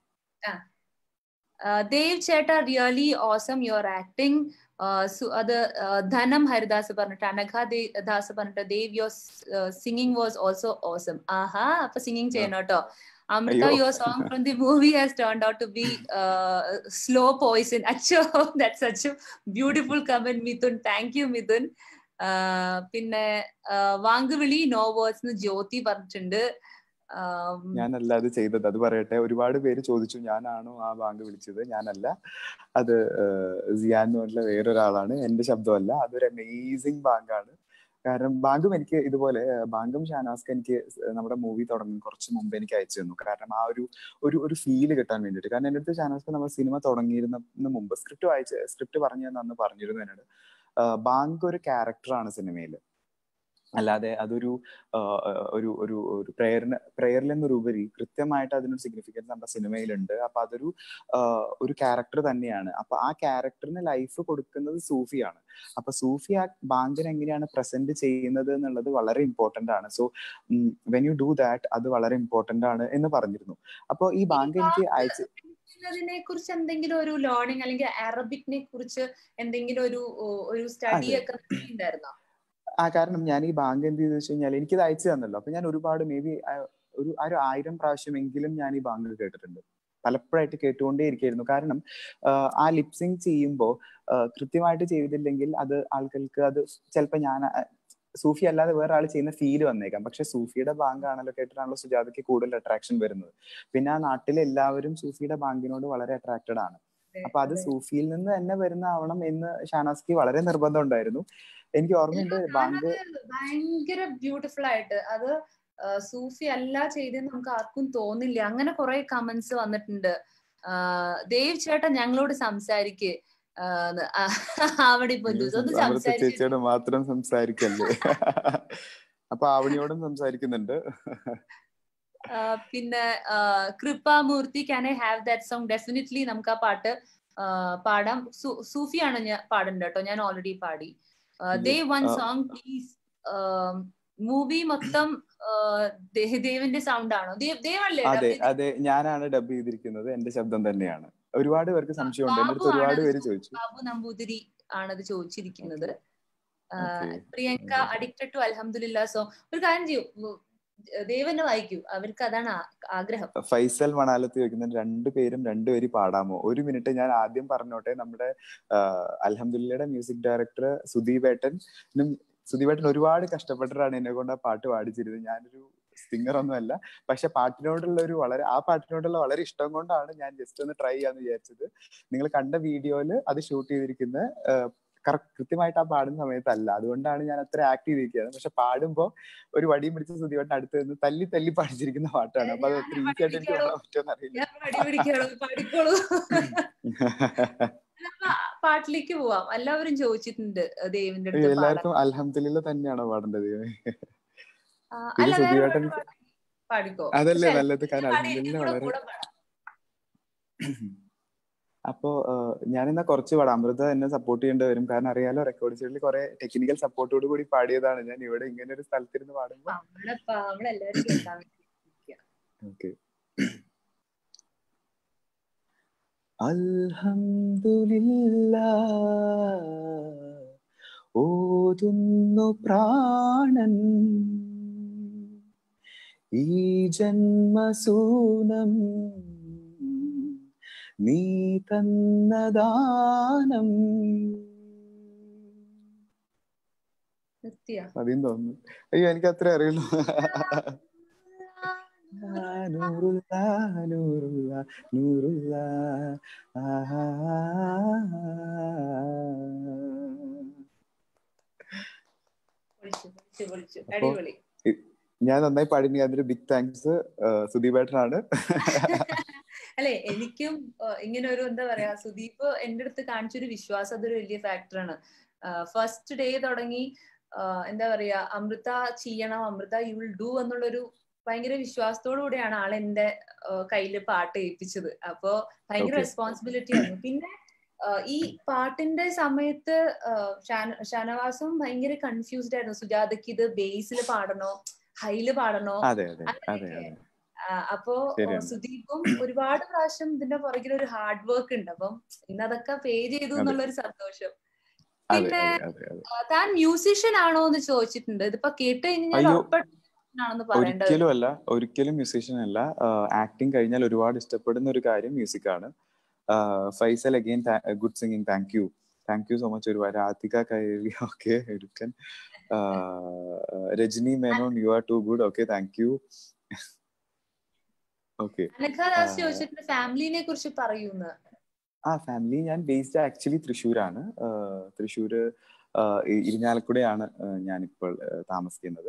ദേവ് ചേട്ട റിയലി ഓസം യുവർ ആക്ടിങ് അത് ധനം ഹരിദാസ് പറഞ്ഞിട്ട് അനഘ ദാസ് പറഞ്ഞിട്ട് Dev your singing was also awesome ആഹാ അപ്പൊ സിംഗിങ് ചെയ്യണം കേട്ടോ Amrita your song from the movie has turn out to be slow poison അച്ചോ that such beautiful comment Mithun thank you Mithun പിന്നെ വാങ്കുവിളി നോ വേർഡ്സ് ജ്യോതി പറഞ്ഞിട്ടുണ്ട് ഞാനല്ല അത് ചെയ്തത് അത് പറയട്ടെ ഒരുപാട് പേര് ചോദിച്ചു ഞാനാണോ ആ ബാങ്ക് വിളിച്ചത് ഞാനല്ല അത് സിയാൻ എന്ന് പറഞ്ഞ വേറൊരാളാണ് എന്റെ ശബ്ദമല്ല അതൊരു അമേസിങ് ബാങ്കാണ് കാരണം ബാങ്കും എനിക്ക് ഇതുപോലെ ബാങ്കും ഷാനാസ്ക്ക് എനിക്ക് നമ്മുടെ മൂവി തുടങ്ങി കുറച്ച് മുമ്പ് എനിക്ക് അയച്ചു തന്നു കാരണം ആ ഒരു ഒരു ഒരു ഫീല് കിട്ടാൻ വേണ്ടിയിട്ട് കാരണം എൻ്റെ അടുത്ത് ഷാനാസ്ക്ക് നമ്മൾ സിനിമ തുടങ്ങിയിരുന്ന മുമ്പ് സ്ക്രിപ്റ്റ് വായിച്ച് സ്ക്രിപ്റ്റ് പറഞ്ഞു അന്ന് പറഞ്ഞിരുന്നു എന്നോട് ബാങ്ക് ഒരു ക്യാരക്ടറാണ് സിനിമയിൽ അല്ലാതെ അതൊരു ഒരു ഒരു ഒരു പ്രേയറിന് പ്രേയറിൽ നിന്നൊരുപരി കൃത്യമായിട്ട് അതിനൊരു സിഗ്നിഫിക്കൻസ് നമ്മുടെ സിനിമയിലുണ്ട് അപ്പൊ അതൊരു ഒരു ക്യാരക്ടർ തന്നെയാണ് അപ്പൊ ആ ക്യാരക്ടറിന് ലൈഫ് കൊടുക്കുന്നത് സൂഫിയാണ് അപ്പൊ സൂഫി ആ ബാങ്കിനെ എങ്ങനെയാണ് പ്രസന്റ് ചെയ്യുന്നത് എന്നുള്ളത് വളരെ ഇമ്പോർട്ടന്റ് ആണ് so when you do that അത് വളരെ ഇമ്പോർട്ടന്റ് ആണ് എന്ന് പറഞ്ഞിരുന്നു അപ്പൊ ഈ ബാങ്ക് എനിക്ക് അയച്ച് അതിനെ കുറിച്ച് എന്തെങ്കിലും ഒരു ലേണിംഗ് അല്ലെങ്കിൽ അറബിക്കിനെ കുറിച്ച് എന്തെങ്കിലും ഒരു ഒരു സ്റ്റഡി ഒക്കെ ഉണ്ടായിരുന്നോ ആ കാരണം ഞാൻ ഈ ബാങ്ക് എന്ത് ചെയ്തു വെച്ച് കഴിഞ്ഞാൽ എനിക്കിത് അയച്ചു തന്നല്ലോ അപ്പൊ ഞാൻ ഒരുപാട് മേ ബി ഒരു ഒരു ആയിരം പ്രാവശ്യമെങ്കിലും ഞാൻ ഈ ബാങ്ക് കേട്ടിട്ടുണ്ട് പലപ്പോഴായിട്ട് കേട്ടുകൊണ്ടേ ഇരിക്കായിരുന്നു കാരണം ആ ലിപ്സിങ് ചെയ്യുമ്പോൾ കൃത്യമായിട്ട് ചെയ്തില്ലെങ്കിൽ അത് ആൾക്കാർക്ക് അത് ചിലപ്പോൾ ഞാൻ സൂഫി അല്ലാതെ വേറെ ആൾ ചെയ്യുന്ന ഫീല് വന്നേക്കാം പക്ഷെ സൂഫിയുടെ ബാങ്ക് ആണല്ലോ കേട്ടിട്ടാണല്ലോ സുജാതയ്ക്ക് കൂടുതൽ അട്രാക്ഷൻ വരുന്നത് പിന്നെ ആ നാട്ടിലെ എല്ലാവരും സൂഫിയുടെ ബാങ്കിനോട് വളരെ അട്രാക്റ്റഡ് ആണ് അപ്പൊ അത് സൂഫിയിൽ നിന്ന് തന്നെ വരുന്ന ആവണം എന്ന് ഷാനാസ്കി വളരെ നിർബന്ധം ഉണ്ടായിരുന്നു എനിക്ക് ഓർമ്മയുണ്ട് ബാങ്ക് ഭയങ്കര ബ്യൂട്ടിഫുൾ ആയിട്ട് അത് സൂഫി അല്ല ചെയ്തെന്ന് നമുക്ക് ആർക്കും തോന്നില്ല അങ്ങനെ കുറെ കമന്റ്സ് വന്നിട്ടുണ്ട് ദേവ് ചേട്ടൻ ഞങ്ങളോട് സംസാരിക്ക് അവിടെ ഇപ്പൊ ചേച്ചിയോട് മാത്രം സംസാരിക്കല്ലേ അപ്പൊ ആവണിയോടും സംസാരിക്കുന്നുണ്ട് പിന്നെ Kripamurthy can I have that song definitely നമുക്ക് ആ പാട്ട് പാടാം സൂഫിയാണ് ഞാൻ പാടുന്നത് കേട്ടോ ഞാൻ ഓൾറെഡി പാടി ദേ വൺ സോങ് പ്ലീസ് മൂവി മൊത്തം ദേവിന്റെ സൗണ്ട് ആണോ ദേവല്ലേ അതെ അതെ ഞാനാണ് ഡബ് ചെയ്തിരിക്കുന്നത് എന്റെ ശബ്ദം തന്നെയാണ് ഒരുപാട് പേർക്ക് സംശയമുണ്ട് എന്റെ അടുത്ത് ഒരുപാട് പേര് ചോദിച്ചു ബാബു നമ്പൂതിരി ആണത് ചോദിച്ചിരിക്കുന്നത് പ്രിയങ്ക അഡിക്റ്റഡ് ടു അലഹമില്ല സോ ഒരു കാര്യം ചെയ്യൂ ദേവനെ വായിക്കൂ അവർക്ക് അതാണ് ആഗ്രഹം ഫൈസൽ മണാലത്ത് ചോദിക്കുന്ന രണ്ടുപേരും രണ്ടുപേരും പാടാമോ ഒരു മിനിറ്റ് ഞാൻ ആദ്യം പറഞ്ഞോട്ടെ നമ്മുടെ അലഹമുല്ലയുടെ മ്യൂസിക് ഡയറക്ടർ സുദീപ് ഏട്ടനും സുദീപ് ഏട്ടൻ ഒരുപാട് കഷ്ടപ്പെട്ടിട്ടാണ് എന്നെ കൊണ്ട് ആ പാട്ട് പാടിച്ചിരുന്നത് ഞാനൊരു സിംഗർ ഒന്നുമല്ല പക്ഷെ പാട്ടിനോടുള്ള ഒരു വളരെ ആ പാട്ടിനോടുള്ള വളരെ ഇഷ്ടം കൊണ്ടാണ് ഞാൻ ജസ്റ്റ് ഒന്ന് ട്രൈ ചെയ്യാന്ന് വിചാരിച്ചത് നിങ്ങൾ കണ്ട വീഡിയോയില് അത് ഷൂട്ട് ചെയ്തിരിക്കുന്ന കൃത്യമായിട്ട് ആ പാടുന്ന സമയത്തല്ല അതുകൊണ്ടാണ് ഞാൻ അത്ര ആക്ട് ചെയ്തിരിക്കുന്നത് പക്ഷെ പാടുമ്പോ ഒരു വടിയും പിടിച്ച സുധിവട്ടം അടുത്ത് നിന്ന് തല്ലി തല്ലി പഠിച്ചിരിക്കുന്ന പാട്ടാണ് അപ്പൊ അത് ഒത്തിരി ഈസി ആയിട്ട് എനിക്ക് പാടാൻ പറ്റുമെന്ന് അറിയില്ല പാട്ടിലേക്ക് പോവാം എല്ലാവരും ചോദിച്ചിട്ടുണ്ട് ദേവിന്റെ അയ്യോ, അടുത്ത് പാടാൻ എല്ലാവർക്കും അൽഹംദുലില്ല തന്നെയാണോ പാടേണ്ടത് ആ, പിന്നെ അല്ല വേറെ സുധിയേട്ടൻ പാട്ട് പാടിക്കോ അതല്ലേ പക്ഷെ നല്ലത് കാരണം പാടി എന്റെ അൽഹംദുലില്ല കൂടെ വളരെ കൂടെ പാടാം അപ്പോ ഞാനിന്നാ കുറച്ച് പാടാം അമൃത എന്നെ സപ്പോർട്ട് ചെയ്യേണ്ടി വരും കാരണം അറിയാലോ റെക്കോർഡ് സൈഡിൽ കുറെ ടെക്നിക്കൽ സപ്പോർട്ടോട് കൂടി പാടിയതാണ് ഞാൻ ഇവിടെ ഇങ്ങനെ ഒരു സ്ഥലത്തിരുന്ന് പാടുമ്പോ നമ്മളപ്പ നമ്മളെല്ലാരും കേൾക്കാൻ വേണ്ടി ഇരിക്കുക. ഓക്കെ അൽഹംദുലില്ല ഓതുന്നു പ്രാണൻ ഈ ജന്മസൂനം നീ തന്നദാനം നിർത്തിയോ അതിന്ന് തോന്നുന്നു അയ്യോ എനിക്ക് അത്രേ അറിയുള്ളൂ നൂറുള്ള നൂറുള്ള നൂറുള്ള ആഹാ. പൊളിച്ചു പൊളിച്ചു പൊളിച്ചു അപ്പൊ അടിപൊളി ഇ- ഞാൻ നന്നായി പാടിനി അതിന് ബിഗ് താങ്ക്സ് സുദീപേട്ടനാണ് അല്ലെ എനിക്കും ഏഹ്, ഇങ്ങനെ ഒരു എന്താ പറയാ സുദീപ് എന്റെ അടുത്ത് കാണിച്ചൊരു വിശ്വാസം അതൊരു വലിയ ഫാക്ടറാണ് ഫസ്റ്റ് ഡേ തുടങ്ങി ആഹ്, എന്താ പറയാ അമൃത ചെയ്യണം അമൃത യു വിൽ ഡു എന്നുള്ളൊരു ഭയങ്കര വിശ്വാസത്തോടു കൂടിയാണ് ആൾ എന്റെ ഏഹ്, കയ്യില് പാട്ട് ഏൽപ്പിച്ചത് അപ്പോ ഭയങ്കര Okay. റെസ്പോൺസിബിലിറ്റി ആയിരുന്നു പിന്നെ ആഹ്, ഈ പാട്ടിന്റെ സമയത്ത് ആഹ്, ഷാന- ഷാനവാസും ഭയങ്കര കൺഫ്യൂസ്ഡ് ആയിരുന്നു സുജാതയ്ക്ക് ഇത് ബേസിൽ പാടണോ ഹൈല് പാടണോ അതെ അതെ അതെ അങ്ങനെയൊക്കെ അതെ ആ, അപ്പോ ശരിയാണ്. സുദീപും ഒരുപാട് പ്രാവശ്യം ഇതിന്റെ പുറകിൽ ഒരു ഹാർഡ് വർക്ക് ഉണ്ട് അപ്പം ഇന്ന് അതൊക്കെ പേ ചെയ്തു അതെ. എന്നുള്ളൊരു സന്തോഷം അതെ പിന്നെ അതെ അതെ അതെ ആ, താൻ മ്യൂസീഷ്യൻ ആണോ എന്ന് ചോദിച്ചിട്ടുണ്ട് ഇതിപ്പോ കേട്ട് കഴിഞ്ഞാൽ അയ്യോ. ഉറപ്പാണെന്ന് പറയേണ്ടത് ഒരിക്കലും അല്ല ഒരിക്കലും മ്യൂസീഷ്യൻ അല്ല ആക്ടിങ് കഴിഞ്ഞാൽ ഒരുപാട് ഇഷ്ടപ്പെടുന്ന ഒരു കാര്യം മ്യൂസിക് ആണ് Faisal again good singing thank you thank you so much ഒരുപാട് Radhika കൈലി okay എടുക്കൻ Rajani Menon you are to good okay thank you okay അനഘദാസ് ആ. ചോദിച്ചിട്ടുണ്ട് ഫാമിലിനെ കുറിച്ച് പറയൂന്ന് ആ ഫാമിലി ഞാൻ ബേസ്ഡ് ആക്ച്വലി തൃശ്ശൂരാണ് ആഹ് തൃശ്ശൂര് ആഹ് ഇ- ഇരിഞ്ഞാലക്കുടയാണ് ആഹ് ഞാനിപ്പോൾ ആഹ് താമസിക്കുന്നത്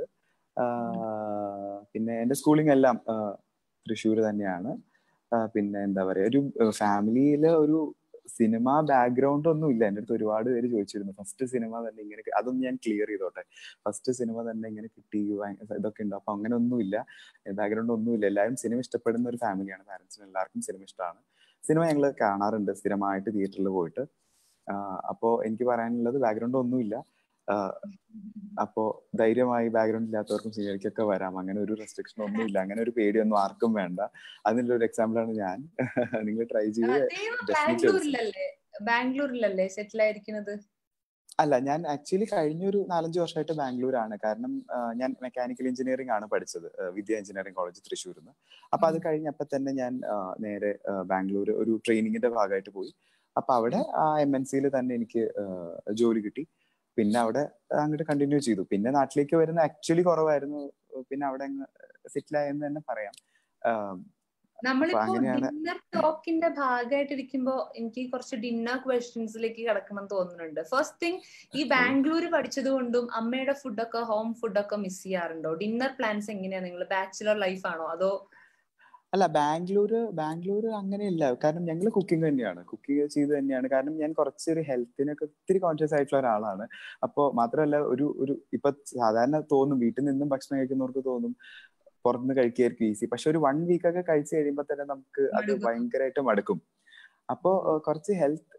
ആഹ് പിന്നെ എൻ്റെ സ്കൂളിംഗ് എല്ലാം ആഹ് തൃശ്ശൂർ തന്നെയാണ് ആഹ് പിന്നെ എന്താ പറയാ ഒരു ഫാമിലിയിൽ ഒരു സിനിമ ബാക്ക്ഗ്രൗണ്ട് ഒന്നും ഇല്ല എൻ്റെ അടുത്ത് ഒരുപാട് പേര് ചോദിച്ചിരുന്നു ഫസ്റ്റ് സിനിമ തന്നെ ഇങ്ങനെ അതൊന്നും ഞാൻ ക്ലിയർ ചെയ്തോട്ടെ ഫസ്റ്റ് സിനിമ തന്നെ ഇങ്ങനെ കിട്ടി ഭയങ്കര ഇതൊക്കെ ഉണ്ട് അപ്പൊ അങ്ങനെ ഒന്നുമില്ല ബാക്ക്ഗ്രൗണ്ട് ഒന്നുമില്ല എല്ലാവരും സിനിമ ഇഷ്ടപ്പെടുന്ന ഒരു ഫാമിലിയാണ് പാരന്റ്സിന് എല്ലാവർക്കും സിനിമ ഇഷ്ടമാണ് സിനിമ ഞങ്ങൾ കാണാറുണ്ട് സ്ഥിരമായിട്ട് തിയേറ്ററിൽ പോയിട്ട് ആഹ് അപ്പോ എനിക്ക് പറയാനുള്ളത് ബാക്ക്ഗ്രൗണ്ട് ഒന്നുമില്ല ആഹ് അപ്പോ ധൈര്യമായി ബാക്ക്ഗ്രൗണ്ട് ഇല്ലാത്തവർക്കും സിനിമയ്ക്കൊക്കെ വരാം അങ്ങനെ ഒരു റെസ്ട്രിക്ഷൻ ഒന്നുമില്ല അങ്ങനെ ഒരു പേടിയൊന്നും ആർക്കും വേണ്ട അതിനുള്ള ഒരു എക്സാമ്പിൾ ആണ് ഞാൻ നിങ്ങൾ ട്രൈ ആ, ചെയ്ത് ദൈവം definitely ഒരു ബാംഗ്ലൂരിലല്ലേ ബാംഗ്ലൂരിലല്ലേ സെറ്റിൽ ആയിരിക്കുന്നത് അല്ല ഞാൻ ആക്ച്വലി കഴിഞ്ഞൊരു നാലഞ്ച് വർഷമായിട്ട് ബാംഗ്ലൂരാണ് കാരണം ആ, ഞാൻ മെക്കാനിക്കൽ എഞ്ചിനീയറിംഗ് ആണ് പഠിച്ചത് ആ, വിദ്യ എഞ്ചിനീയറിംഗ് കോളേജ് തൃശ്ശൂരിൽ നിന്ന് അപ്പൊ അത് കഴിഞ്ഞപ്പോ തന്നെ ഞാൻ ആ, നേരെ ആ, ബാംഗ്ലൂർ ഒരു ട്രെയിനിങ്ങിന്റെ ഭാഗമായിട്ട് പോയി അപ്പൊ അവിടെ ആ എം എൻ സിയിൽ തന്നെ എനിക്ക് ആ, ജോലി കിട്ടി പിന്നെ അവിടെ അങ്ങോട്ട് കണ്ടിന്യൂ ചെയ്തു പിന്നെ നാട്ടിലേക്ക് വരുന്ന ആക്ച്വലി കുറവായിരുന്നു പിന്നെ അവിടെ സെറ്റിൽ ആയെന്ന് തന്നെ പറയാം ആ, നമ്മളിപ്പോ അങ്ങനെയാണ്. ഡിന്നർ ടോക്കിന്റെ ഭാഗമായിട്ടിരിക്കുമ്പോ എനിക്ക് കുറച്ച് ഡിന്നർ ക്വസ്റ്റ്യൻസിലേക്ക് കിടക്കണം എന്ന് തോന്നുന്നുണ്ട് ഫസ്റ്റ് തിങ് ഈ ബാംഗ്ലൂർ പഠിച്ചത് കൊണ്ടും അമ്മയുടെ ഫുഡൊക്കെ ഹോം ഫുഡൊക്കെ മിസ് ചെയ്യാറുണ്ടോ ഡിന്നർ പ്ലാൻസ് എങ്ങനെയാ നിങ്ങൾ ബാച്ചിലർ ലൈഫ് ആണോ അതോ അല്ല ബാംഗ്ലൂര് ബാംഗ്ലൂര് അങ്ങനെയില്ല കാരണം ഞങ്ങൾ കുക്കിംഗ് തന്നെയാണ് കുക്കിംഗ് ചെയ്ത് തന്നെയാണ് കാരണം ഞാൻ കുറച്ചൊരു ഹെൽത്തിനൊക്കെ ഒത്തിരി കോൺഷ്യസ് ആയിട്ടുള്ള ഒരാളാണ് അപ്പോ മാത്രമല്ല ഒരു ഒരു ഇപ്പൊ സാധാരണ തോന്നും വീട്ടിൽ നിന്നും ഭക്ഷണം കഴിക്കുന്നവർക്ക് തോന്നും പുറത്തുനിന്ന് കഴിക്കുകയായിരിക്കും ഈസി പക്ഷെ ഒരു വൺ വീക്ക് ഒക്കെ കഴിച്ചു കഴിയുമ്പോൾ തന്നെ നമുക്ക് അത് മടുക്കും. ഭയങ്കരമായിട്ട് മടുക്കും അപ്പോ ഏഹ്, കുറച്ച് ഹെൽത്ത്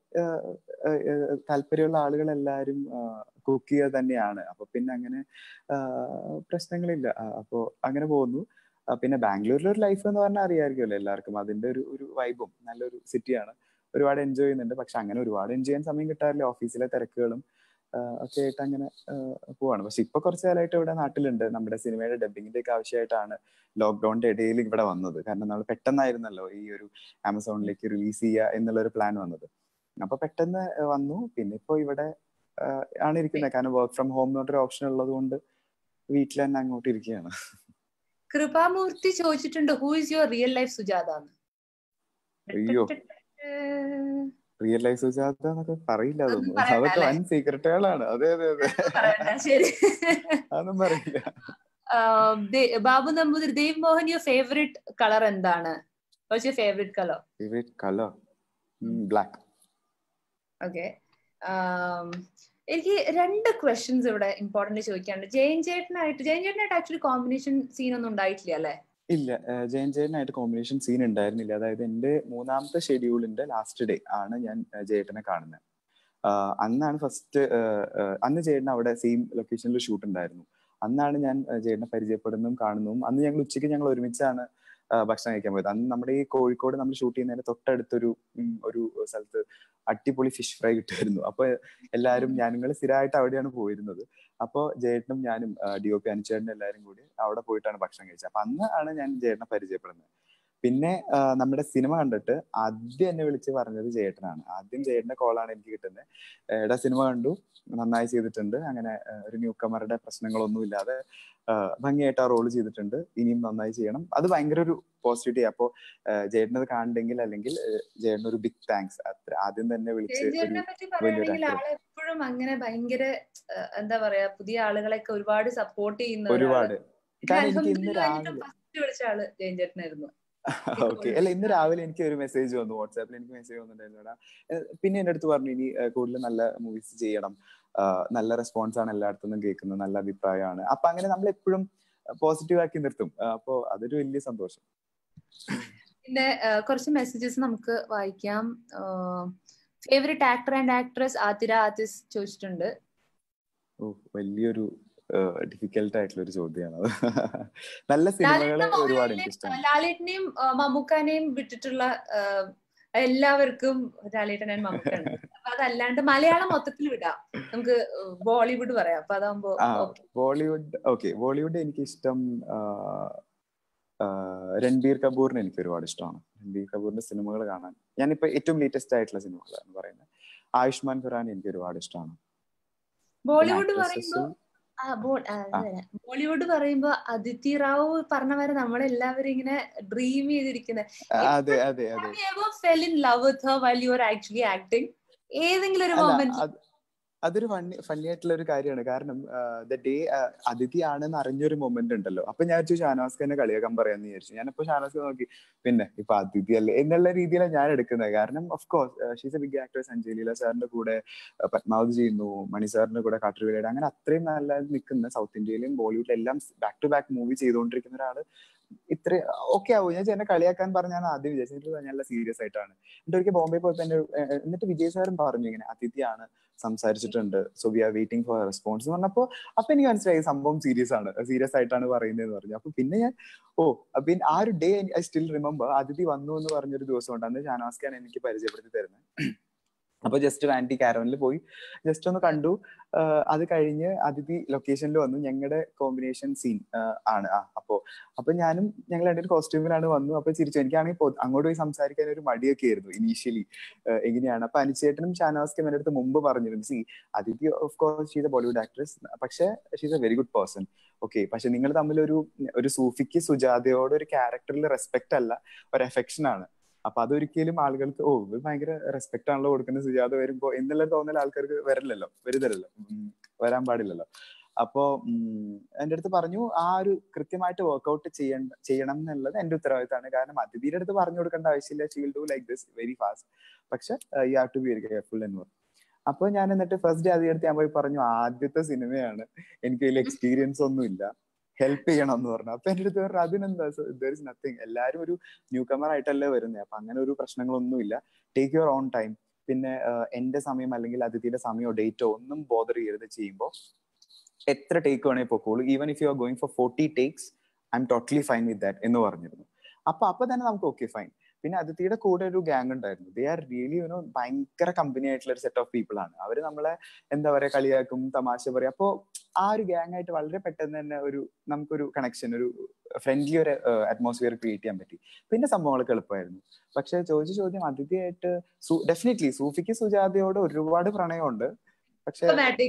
താല്പര്യമുള്ള ആളുകളെല്ലാരും കുക്ക് ചെയ്യുക തന്നെയാണ് അപ്പൊ പിന്നെ അങ്ങനെ ആഹ്, പ്രശ്നങ്ങളില്ല ആ, അപ്പോ അങ്ങനെ പോകുന്നു ആ, പിന്നെ ബാംഗ്ലൂരിലെ ഒരു ലൈഫ് എന്ന് പറഞ്ഞാൽ അറിയാമായിരിക്കുമല്ലോ എല്ലാവർക്കും അതിന്റെ ഒരു ഒരു വൈബും നല്ലൊരു സിറ്റിയാണ് ഒരുപാട് എൻജോയ് ചെയ്യുന്നുണ്ട് പക്ഷെ അങ്ങനെ ഒരുപാട് എൻജോയ് ചെയ്യാൻ സമയം കിട്ടാറില്ല ഓഫീസിലെ തിരക്കുകളും ആ, ഒക്കെ ആയിട്ട് അങ്ങനെ ആ, പോവാണ് പക്ഷെ ഇപ്പൊ കുറച്ച് കാലമായിട്ട് ഇവിടെ നാട്ടിലുണ്ട് നമ്മുടെ സിനിമയുടെ ഡബിങ്ങിന്റെ ഒക്കെ ആവശ്യമായിട്ടാണ് ലോക്ക്ഡൌണിന്റെ ഇടയിൽ ഇവിടെ വന്നത് കാരണം നമ്മൾ പെട്ടെന്നായിരുന്നല്ലോ ഈ ഒരു ആമസോണിലേക്ക് റിലീസ് ചെയ്യുക എന്നുള്ള ഒരു പ്ലാൻ വന്നത് അപ്പൊ പെട്ടെന്ന് വന്നു പിന്നെ ഇപ്പോ ഇവിടെ ആ, ആണ് ഇരിക്കുന്നത് കാരണം വർക്ക് ഫ്രം ഹോം എന്ന് പറഞ്ഞൊരു ഓപ്ഷൻ ഉള്ളത് കൊണ്ട് വീട്ടിൽ തന്നെ അങ്ങോട്ട് ഇരിക്കുകയാണ് കൃപാമൂർത്തി ചോദിച്ചിട്ടുണ്ട് who is your real life Sujatha അയ്യോ. റിയൽ ലൈഫ് സുജാത എന്നൊക്കെ പറയില്ല അതൊന്നും അതൊന്നും പറയണ്ട അതൊക്കെ അല്ലേ? വൻ സീക്രട്ടുകളാണ് അതെ അതെ അതെ ശരി അതൊന്നും പറയില്ല ആഹ് ദേ- Babu Namboothiri Dev Mohan your favourite colour എന്താണ് what's your favourite colour favourite colour black okay എനിക്ക് രണ്ട് ക്വസ്റ്റ്യൻസ് ഇവിടെ ഇമ്പോർട്ടന്റ് ചോദിക്കാനുണ്ട് ജയൻ ചേട്ടനായിട്ട് ജയൻ ചേട്ടനായിട്ട് ആക്ച്വലി കോമ്പിനേഷൻ സീൻ ഒന്നും ഉണ്ടായിട്ടില്ല അല്ലെ ഇല്ല ജയൻ ജയനായിട്ട് കോമ്പിനേഷൻ സീൻ ഉണ്ടായിരുന്നില്ല അതായത് എന്റെ മൂന്നാമത്തെ ഷെഡ്യൂളിന്റെ ലാസ്റ്റ് ഡേ ആണ് ഞാൻ ജയേട്ടനെ കാണുന്നത് അന്നാണ് ഫസ്റ്റ് അന്ന് ജയേട്ടൻ അവിടെ സെയിം ലൊക്കേഷനിൽ ഷൂട്ട് ഉണ്ടായിരുന്നു അന്നാണ് ഞാൻ ജയേട്ടനെ പരിചയപ്പെടുന്നതും കാണുന്നതും അന്ന് ഞങ്ങൾ ഉച്ചയ്ക്ക് ഞങ്ങൾ ഒരുമിച്ചാണ് ഭക്ഷണം കഴിക്കാൻ പോയത് അന്ന് നമ്മുടെ ഈ കോഴിക്കോട് നമ്മൾ ഷൂട്ട് ചെയ്യുന്നതിന് തൊട്ടടുത്തൊരു ഒരു സ്ഥലത്ത് അടിപൊളി ഫിഷ് ഫ്രൈ കിട്ടുമായിരുന്നു അപ്പൊ എല്ലാവരും ഞാനുങ്ങൾ സ്ഥിരമായിട്ട് അവിടെയാണ് പോയിരുന്നത് അപ്പോൾ ജയേട്ടനും ഞാനും ഡി ഒ പി അനുചേട്ടനും എല്ലാവരും കൂടി അവിടെ പോയിട്ടാണ് ഭക്ഷണം കഴിച്ചത് അപ്പൊ അന്ന് ആണ് ഞാൻ ജയേട്ടനെ പരിചയപ്പെടുന്നത് പിന്നെ നമ്മുടെ സിനിമ കണ്ടിട്ട് ആദ്യം എന്നെ വിളിച്ച് പറഞ്ഞത് ജയേട്ടനാണ് ആദ്യം ജയേട്ടന്റെ കോളാണ് എനിക്ക് കിട്ടുന്നത് എടാ സിനിമ കണ്ടു നന്നായി ചെയ്തിട്ടുണ്ട് അങ്ങനെ ഒരു ന്യൂ കമറുടെ പ്രശ്നങ്ങളൊന്നും ഇല്ലാതെ ഭംഗിയായിട്ട് ആ റോള് ചെയ്തിട്ടുണ്ട് ഇനിയും നന്നായി ചെയ്യണം അത് ഭയങ്കര ഒരു പോസിറ്റിവിറ്റി അപ്പോ ജയേട്ടനത് കാണണ്ടെങ്കിൽ അല്ലെങ്കിൽ ജയേട്ടൻ ഒരു ബിഗ് താങ്ക്സ് അത്ര ആദ്യം തന്നെ വിളിച്ച് എപ്പോഴും അങ്ങനെ ഭയങ്കര എന്താ പറയാ പുതിയ ആളുകളെയൊക്കെ ഒരുപാട് സപ്പോർട്ട് ചെയ്യുന്ന ഒരുപാട് കാരണം എനിക്ക് ഇന്ന് രാവിലെ വിളിച്ച ആള് ജയൻ ചേട്ടനായിരുന്നു ഓക്കെ അല്ല ഇന്ന് രാവിലെ എനിക്ക് ഒരു മെസ്സേജ് വന്നു വാട്സാപ്പിൽ എനിക്ക് മെസ്സേജ് വന്നിട്ടുണ്ടായിരുന്നു പിന്നെ എന്റെ അടുത്ത് പറഞ്ഞു ഇനി കൂടുതൽ നല്ല മൂവീസ് ചെയ്യണം നല്ല റെസ്പോൺസ് ആണ് എല്ലായിടത്തുനിന്നും കേൾക്കുന്നത് നല്ല അഭിപ്രായമാണ് അപ്പൊ അങ്ങനെ നമ്മൾ എപ്പോഴും പോസിറ്റീവ് ആക്കി നിർത്തും അപ്പോ അതൊരു വലിയ സന്തോഷം പിന്നെ കുറച്ച് മെസ്സേജസ് നമുക്ക് വായിക്കാം favourite actor and actress Athira ആതിസ് ചോദിച്ചിട്ടുണ്ട് ഓ വലിയൊരു ഡിഫിക്കൽട്ട് ആയിട്ടുള്ള ഒരു ചോദ്യമാണ് നല്ല സിനിമകൾ ഒരുപാട് എനിക്ക് ഇഷ്ടമാണ് ലാലേട്ടനെയും മമ്മൂക്കാനെയും വിട്ടിട്ടുള്ള എല്ലാവർക്കും ലാലേട്ടൻ ആൻഡ് മമ്മൂക്കാണ് അപ്പൊ അതല്ലാണ്ട് മലയാളം മൊത്തത്തിൽ വിടാം നമുക്ക് ബോളിവുഡ് പറയാം അപ്പൊ അതാകുമ്പോ ബോളിവുഡ് ഓക്കെ ബോളിവുഡ് എനിക്ക് ഇഷ്ടം രൺബീർ കപൂറിനെ എനിക്ക് ഒരുപാട് ഇഷ്ടമാണ് രൺബീർ കപൂറിന്റെ സിനിമകൾ കാണാൻ ഞാനിപ്പോ ഏറ്റവും ലേറ്റസ്റ്റ് ആയിട്ടുള്ള സിനിമകളാണ് പറയുന്നത് ആയുഷ്മാൻ ഖുറാൻ എനിക്ക് ഒരുപാട് ഇഷ്ടമാണ് ബോളിവുഡ് പറയുമ്പോ ബോളിവുഡ് പറയുമ്പോ അദിതി റാവു പറഞ്ഞ പോലെ നമ്മളെല്ലാവരും ഇങ്ങനെ ഡ്രീം ചെയ്തിരിക്കുന്നത് അതെ അതെ അതെ fell in love with her while you are actually acting ഏതെങ്കിലും ഒരു മൊമെന്റ് അതൊരു ഫണ്ണി ഫണ്ണി ആയിട്ടുള്ള ഒരു കാര്യമാണ് കാരണം ദ ഡേ അതിഥി ആണെന്ന് അറിഞ്ഞൊരു മൊമെന്റ് ഉണ്ടല്ലോ അപ്പൊ ഞാൻ വിചാരിച്ചു ഷാനവാസ് തന്നെ കളിയാക്കാൻ പറയാന്ന് വിചാരിച്ചു ഞാനിപ്പോ ഷാനവാസ് നോക്കി പിന്നെ ഇപ്പൊ അതിഥി അല്ലേ എന്നുള്ള രീതിയിലാണ് ഞാൻ എടുക്കുന്നത് കാരണം of course she's a big actress അഞ്ജലീല സാറിന്റെ കൂടെ പത്മാവതി ചെയ്യുന്നു മണി സാറിന്റെ കൂടെ കാട്ടുവിലയുടെ അങ്ങനെ അത്രയും നല്ല നിൽക്കുന്ന സൗത്ത് ഇന്ത്യയിലും ബോളിവുഡിലും എല്ലാം ബാക്ക് ടു ബാക്ക് മൂവി ചെയ്തുകൊണ്ടിരിക്കുന്ന ഒരാള് ഇത്ര ഓക്കെ ആവും ഞാൻ എന്നെ കളിയാക്കാൻ പറഞ്ഞാണ് ആദ്യം വിചാരിച്ചത് നല്ല സീരിയസ് ആയിട്ടാണ് എന്നിട്ട് ഒരിക്കൽ ബോംബെ പോയപ്പോ എന്റെ എന്നിട്ട് വിജയ് സാറും പറഞ്ഞു ഇങ്ങനെ അതിഥിയാണ് സംസാരിച്ചിട്ടുണ്ട് so we are waiting for response എന്ന് പറഞ്ഞപ്പോ അപ്പൊ എനിക്ക് മനസ്സിലായി സംഭവം സീരിയസ് ആണ് സീരിയസ് ആയിട്ടാണ് പറയുന്നതെന്ന് പറഞ്ഞു അപ്പൊ പിന്നെ ഞാൻ ഓ പിന്നെ ആ ഒരു ഡേ ഐ സ്റ്റിൽ റിമെമ്പർ അതിഥി വന്നു എന്ന് പറഞ്ഞൊരു ദിവസം ഉണ്ട് അന്ന് ഷാനവാസ് ഖാൻ എനിക്ക് പരിചയപ്പെടുത്തി തരുന്നത് അപ്പൊ ജസ്റ്റ് വാൻറ്റി കാരോണിൽ പോയി ജസ്റ്റ് ഒന്ന് കണ്ടു അത് കഴിഞ്ഞ് അതിഥി ലൊക്കേഷനിൽ വന്നു ഞങ്ങളുടെ കോമ്പിനേഷൻ സീൻ ആണ് ആ അപ്പോ അപ്പൊ ഞാനും ഞങ്ങൾ രണ്ടൊരു കോസ്റ്റ്യൂമിലാണ് വന്നു അപ്പൊ ചിരിച്ചു എനിക്കാണെങ്കിൽ അങ്ങോട്ട് പോയി സംസാരിക്കാൻ ഒരു മടിയൊക്കെ ആയിരുന്നു ഇനീഷ്യലി എങ്ങനെയാണ് അപ്പൊ അനുചേട്ടനും ഷാനവാസ്ക്കും എൻ്റെ അടുത്ത് മുമ്പ് പറഞ്ഞിരുന്നു സി Aditi of course she's a Bollywood actress പക്ഷെ she's a very good person okay പക്ഷെ നിങ്ങൾ തമ്മിൽ ഒരു ഒരു സൂഫിക്ക് സുജാതയോട് ഒരു ക്യാരക്ടറിൽ റെസ്പെക്ട് അല്ല ഒരു എഫെക്ഷൻ ആണ് അപ്പൊ അതൊരിക്കലും ആളുകൾക്ക് ഓ ഇത് ഭയങ്കര റെസ്പെക്ട് ആണല്ലോ കൊടുക്കുന്ന സുജാത വരുമ്പോ എന്നുള്ള തോന്നൽ ആൾക്കാർക്ക് വരില്ലല്ലോ വരുതരല്ലോ വരാൻ പാടില്ലല്ലോ അപ്പോ എന്റെ അടുത്ത് പറഞ്ഞു ആ ഒരു കൃത്യമായിട്ട് വർക്ക്ഔട്ട് ചെയ്യണ്ട ചെയ്യണം എന്നുള്ളത് എന്റെ ഉത്തരവാദിത്തമാണ് കാരണം അതിഥിയുടെ അടുത്ത് പറഞ്ഞു കൊടുക്കേണ്ട ആവശ്യമില്ല she will do like this very fast പക്ഷെ you have to be very careful എന്ന് പറഞ്ഞു അപ്പൊ ഞാൻ എന്നിട്ട് ഫസ്റ്റ് ഡേ അതിനടുത്ത് ഞാൻ പോയി പറഞ്ഞു ആദ്യത്തെ സിനിമയാണ് എനിക്ക് വലിയ എക്സ്പീരിയൻസ് ഒന്നും ഇല്ല ഹെൽപ്പ് ചെയ്യണം എന്ന് പറഞ്ഞു അപ്പൊ എന്റെ അടുത്ത് പറഞ്ഞു അതിനെന്താ ദർ ഇസ് നത്തിങ് എല്ലാരും ഒരു ന്യൂ കമർ ആയിട്ടല്ലേ വരുന്നത് അപ്പൊ അങ്ങനെ ഒരു പ്രശ്നങ്ങളൊന്നുമില്ല ടേക്ക് യുവർ ഓൺ ടൈം പിന്നെ എന്റെ സമയം അല്ലെങ്കിൽ അതിഥിയുടെ സമയമോ ഡേറ്റോ ഒന്നും ബോദർ ചെയ്യരുത് ചെയ്യുമ്പോൾ എത്ര ടേക്ക് വേണേ പൊക്കോളൂ even if you are going for forty takes I'm totally fine with that എന്ന് പറഞ്ഞിരുന്നു അപ്പൊ അപ്പൊ തന്നെ നമുക്ക് ഓക്കെ ഫൈൻ പിന്നെ അതിഥിയുടെ കൂടെ ഒരു ഗ്യാങ് ഉണ്ടായിരുന്നു ദേ ആർ റിയലി യുനോ ഭയങ്കര കമ്പനി ആയിട്ടുള്ള ഒരു സെറ്റ് ഓഫ് പീപ്പിൾ ആണ് അവര് നമ്മളെ എന്താ പറയാ കളിയാക്കും തമാശ പറയും അപ്പോ ആ ഒരു ഗ്യാങ് ആയിട്ട് വളരെ പെട്ടെന്ന് തന്നെ ഒരു നമുക്കൊരു കണക്ഷൻ ഒരു ഫ്രണ്ട്ലി ഒരു അറ്റ്മോസ്ഫിയർ ക്രിയേറ്റ് ചെയ്യാൻ പറ്റി പിന്നെ സംഭവങ്ങളൊക്കെ എളുപ്പമായിരുന്നു പക്ഷെ ചോദിച്ച ചോദ്യം അതിഥിയായിട്ട് ഡെഫിനറ്റ്ലി സൂഫിക്ക് സുജാതയോട് ഒരുപാട് പ്രണയമുണ്ട് പക്ഷെ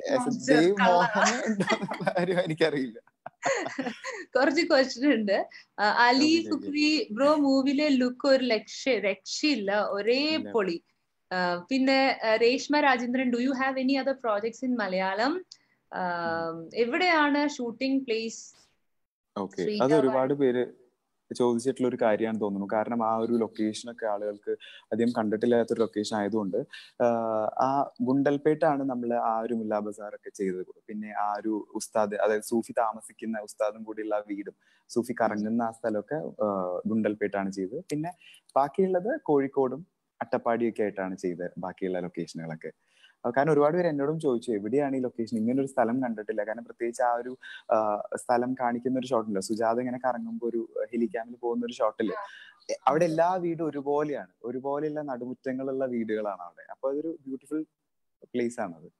കാര്യം എനിക്കറിയില്ല കുറച്ച് ക്വസ്റ്റ്യൻ ഉണ്ട് അലി ഫുക്രി ബ്രോ മൂവിലെ ലുക്ക് ഒരു ലക്ഷ രക്ഷയില്ല ഒരേ പൊളി പിന്നെ Reshma Rajendran do you have any other projects in Malayalam എവിടെയാണ് ഷൂട്ടിംഗ് പ്ലേസ് ഓക്കെ അത് ഒരുപാട് പേര് ചോദിച്ചിട്ടുള്ള ഒരു കാര്യമാണ് തോന്നുന്നു കാരണം ആ ഒരു ലൊക്കേഷനൊക്കെ ആളുകൾക്ക് അധികം കണ്ടിട്ടില്ലാത്തൊരു ലൊക്കേഷൻ ആയതുകൊണ്ട് ആ ഗുണ്ടൽപേട്ടാണ് നമ്മൾ ആ ഒരു മുല്ല ബസാർ ഒക്കെ ചെയ്തത് പിന്നെ ആ ഒരു ഉസ്താദ് അതായത് സൂഫി താമസിക്കുന്ന ഉസ്താദും കൂടിയുള്ള ആ വീടും സൂഫി കറങ്ങുന്ന ആ സ്ഥലമൊക്കെ ഗുണ്ടൽപേട്ടാണ് ചെയ്തത് പിന്നെ ബാക്കിയുള്ളത് കോഴിക്കോടും അട്ടപ്പാടിയൊക്കെ ആയിട്ടാണ് ചെയ്തത് ബാക്കിയുള്ള ലൊക്കേഷനുകളൊക്കെ കാരണം ഒരുപാട് പേര് എന്നോടും ചോദിച്ചു എവിടെയാണ് ഈ ലൊക്കേഷൻ ഇങ്ങനെ ഒരു സ്ഥലം കണ്ടിട്ടില്ല കാരണം പ്രത്യേകിച്ച് ആ ഒരു സ്ഥലം കാണിക്കുന്ന ഒരു ഷോട്ടില്ല സുജാത ഇങ്ങനെ കറങ്ങുമ്പോൾ ഒരു ഹെലിക്യാമിൽ പോകുന്ന ഒരു ഷോട്ടില് അവിടെ എല്ലാ വീടും ഒരുപോലെയാണ് ഒരുപോലെയുള്ള നടുമുറ്റങ്ങളുള്ള വീടുകളാണ് അവിടെ അപ്പൊ അതൊരു ബ്യൂട്ടിഫുൾ പ്ലേസ് ആണത്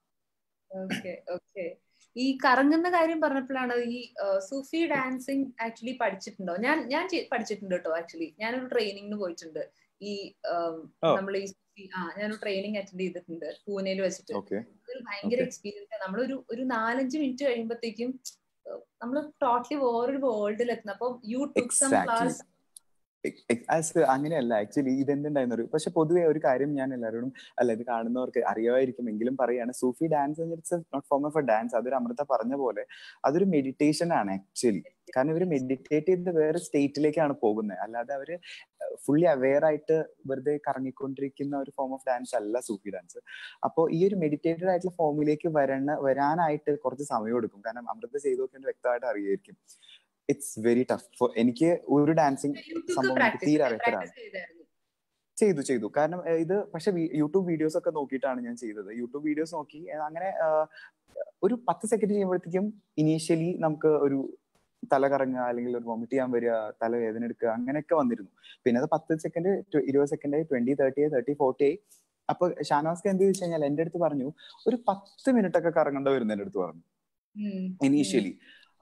ഈ കറങ്ങുന്ന കാര്യം പറഞ്ഞപ്പോഴാണ് ഈ സൂഫി ഡാൻസിങ് ആക്ച്വലി പഠിച്ചിട്ടുണ്ടോ ഞാൻ ഞാൻ പഠിച്ചിട്ടുണ്ട് കേട്ടോ ആക്ച്വലി ഞാനൊരു ട്രെയിനിങ്ങിന് പോയിട്ടുണ്ട് ഈ നമ്മൾ ഈ ആ ഞാനൊരു ട്രെയിനിങ് അറ്റൻഡ് ചെയ്തിട്ടുണ്ട് പൂനെയിൽ വെച്ചിട്ട് ഒരു ഭയങ്കര എക്സ്പീരിയൻസ് നമ്മളൊരു ഒരു നാലഞ്ച് മിനിറ്റ് കഴിയുമ്പോഴത്തേക്കും നമ്മൾ ടോട്ടലി വേറൊരു വേൾഡിൽ എത്തുന്നത് അപ്പൊ യു ടുക്ക് സം ക്ലാസ് അങ്ങനെയല്ല ആക്ച്വലി ഇതെന്തുണ്ടായിരുന്നു പക്ഷെ പൊതുവെ ഒരു കാര്യം ഞാൻ എല്ലാവരോടും അല്ല ഇത് കാണുന്നവർക്ക് അറിയാമായിരിക്കും എങ്കിലും പറയാണ് Sufi dance it's not form of a dance അതൊരു അമൃത പറഞ്ഞ പോലെ അതൊരു മെഡിറ്റേഷൻ ആണ് ആക്ച്വലി കാരണം ഇവർ മെഡിറ്റേറ്റ് ചെയ്ത് വേറെ സ്റ്റേറ്റിലേക്കാണ് പോകുന്നത് അല്ലാതെ അവര് ഫുള്ളി അവെയർ ആയിട്ട് വെറുതെ കറങ്ങിക്കൊണ്ടിരിക്കുന്ന ഒരു ഫോം ഓഫ് ഡാൻസ് അല്ല സൂഫി ഡാൻസ് അപ്പോൾ ഈ ഒരു മെഡിറ്റേറ്റഡ് ആയിട്ടുള്ള ഫോമിലേക്ക് വരണ വരാനായിട്ട് കുറച്ച് സമയം എടുക്കും കാരണം അമൃത ചെയ്തു നോക്കേണ്ട വ്യക്തമായിട്ട് അറിയായിരിക്കും ഇറ്റ്സ് വെരി ടഫ് ഫോർ എനിക്ക് ഒരു ഡാൻസിങ് സംഭവം തീരെ അറിയപ്പെടാണ് ചെയ്തു ചെയ്തു കാരണം ഇത് പക്ഷെ യൂട്യൂബ് വീഡിയോസ് ഒക്കെ നോക്കിയിട്ടാണ് ഞാൻ ചെയ്തത് യൂട്യൂബ് വീഡിയോസ് നോക്കി അങ്ങനെ ഒരു പത്ത് സെക്കൻഡ് ചെയ്യുമ്പോഴത്തേക്കും ഇനീഷ്യലി നമുക്ക് ഒരു തല കറങ്ങുക അല്ലെങ്കിൽ ഒരു വോമിറ്റ് ചെയ്യാൻ വരിക തല വേദന എടുക്കുക അങ്ങനെയൊക്കെ വന്നിരുന്നു പിന്നെ അത് പത്ത് സെക്കൻഡ് ഇരുപത് second twenty thirty thirty forty ആയി അപ്പൊ ഷാനവാസ്ക്ക് എന്ത് ചോദിച്ചു കഴിഞ്ഞാൽ എന്റെ അടുത്ത് പറഞ്ഞു ഒരു പത്ത് മിനിറ്റ് ഒക്കെ കറങ്ങേണ്ട വരും എന്റെ അടുത്ത് പറഞ്ഞു ഇനീഷ്യലി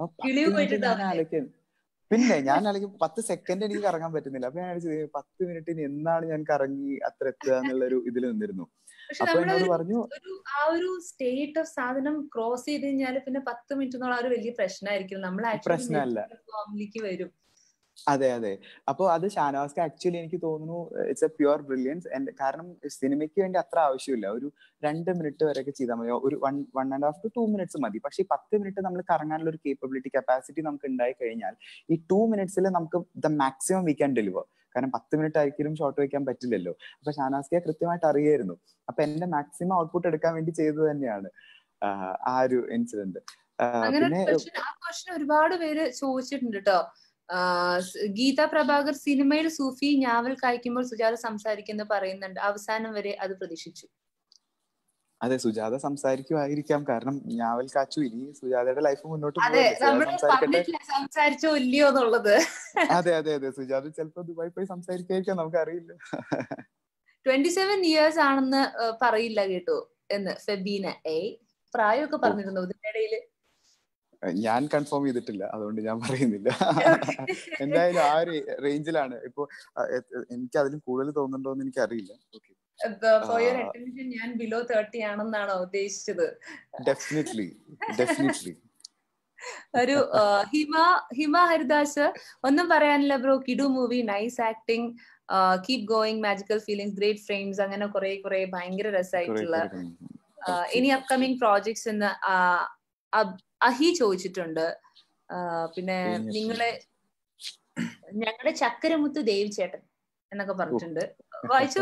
പിന്നെ ഞാൻ അല്ലെങ്കിൽ പത്ത് സെക്കൻഡ് എനിക്ക് കറങ്ങാൻ പറ്റുന്നില്ല അപ്പൊ ഞാൻ വിചാരിച്ചു പത്ത് മിനിറ്റിന് എന്നാണ് ഞാൻ കറങ്ങി അത്ര എത്തുക എന്നുള്ള ഒരു ഇതിൽ നിന്നിരുന്നു അപ്പൊ എന്നോട് പറഞ്ഞു ആ ഒരു സ്റ്റേറ്റ് ഓഫ് സാധനം ക്രോസ് ചെയ്ത് കഴിഞ്ഞാൽ പിന്നെ പത്ത് മിനിറ്റ് എന്നുള്ള ഒരു വലിയ പ്രശ്നമായിരിക്കും നമ്മൾ പ്രശ്നമല്ല ഫോമിലേക്ക് വരും അതെ അതെ അപ്പൊ അത് ഷാനവാസ്ക്ക് ആക്ച്വലി എനിക്ക് തോന്നുന്നു ഇറ്റ്സ് എ പ്യുവർ ബ്രില്യൻസ് കാരണം സിനിമയ്ക്ക് വേണ്ടി അത്ര ആവശ്യമില്ല ഒരു രണ്ട് മിനിറ്റ് വരെയൊക്കെ ചെയ്താൽ മതി ഒരു one one and half two two minutes മതി പക്ഷെ ഈ പത്ത് മിനിറ്റ് നമ്മൾ കറങ്ങാനുള്ള ഒരു കേപ്പബിലിറ്റി കപ്പാസിറ്റി നമുക്ക് ഉണ്ടായി കഴിഞ്ഞാൽ ഈ ടു മിനിറ്റ്സിൽ നമുക്ക് the maximum we can deliver കാരണം പത്ത് മിനിറ്റ് ആയിരിക്കും ഷോട്ട് വെക്കാൻ പറ്റില്ലല്ലോ അപ്പൊ ഷാനാസ്കിയെ കൃത്യമായിട്ട് അറിയായിരുന്നു അപ്പൊ എന്റെ മാക്സിമം ഔട്ട്പുട്ട് എടുക്കാൻ വേണ്ടി ചെയ്തത് തന്നെയാണ് ആ ഒരു ഇൻസിഡന്റ് പിന്നെ ഒരുപാട് പേര് ചോദിച്ചിട്ടുണ്ട് കേട്ടോ ഗീത പ്രഭാകർ സിനിമയിൽ സൂഫി ഞാവൽ കായ്ക്കുമ്പോൾ സുജാത സംസാരിക്കുന്ന പറയുന്നുണ്ട് അവസാനം വരെ അത് പ്രതീക്ഷിച്ചു അതെ സുജാത സംസാരിക്കുമായിരിക്കാം കാരണം ഞാവൽ കാച്ചു ഇനി സുജാതയുടെ ലൈഫ് മുന്നോട്ട് സംസാരിച്ചോ ഇല്ലയോ എന്നുള്ളത് അതെ അതെ അതെ സുജാത ചിലപ്പോ ദുബായി പോയി സംസാരിക്കായിരിക്കാം നമുക്കറിയില്ല ട്വന്റി സെവൻ ഇയേഴ്സ് ആണെന്ന് പറയില്ല കേട്ടോ എന്ന് ഫെബീന ഏ പ്രായമൊക്കെ പറഞ്ഞിരുന്നു ഇതിന്റെ ഇടയില് ഞാൻ കൺഫേം ചെയ്തിട്ടില്ല അതുകൊണ്ട് ഞാൻ പറയുന്നില്ല എന്തായാലും ആ ഒരു റേഞ്ചിലാണ് ഇപ്പൊ എനിക്ക് അതിലും കൂടുതൽ തോന്നുന്നുണ്ടോ എന്ന് എനിക്ക് അറിയില്ല ഓക്കെ ഫോർ യുവർ അറ്റൻഷൻ ഞാൻ ബിലോ തേർട്ടി ആണെന്നാണോ ഉദ്ദേശിച്ചത് ഡെഫിനറ്റ്ലി ഡെഫിനറ്റ്ലി ഒരു ഹിമ ഹിമ ഹരിദാസ് ഒന്നും പറയാനില്ല ബ്രോ കിഡു movie nice acting keep going magical feelings great frames അങ്ങനെ കുറെ കുറെ ഭയങ്കര രസമായിട്ടുള്ള ഇനി അപ്കമിങ് പ്രോജക്ട്സ് എന്ന് അഹി ചോദിച്ചിട്ടുണ്ട് പിന്നെ നിങ്ങളെ ഞങ്ങളുടെ ചക്കരമുത്ത് ദേവ് ചേട്ടൻ എന്നൊക്കെ പറഞ്ഞിട്ടുണ്ട് വായിച്ചു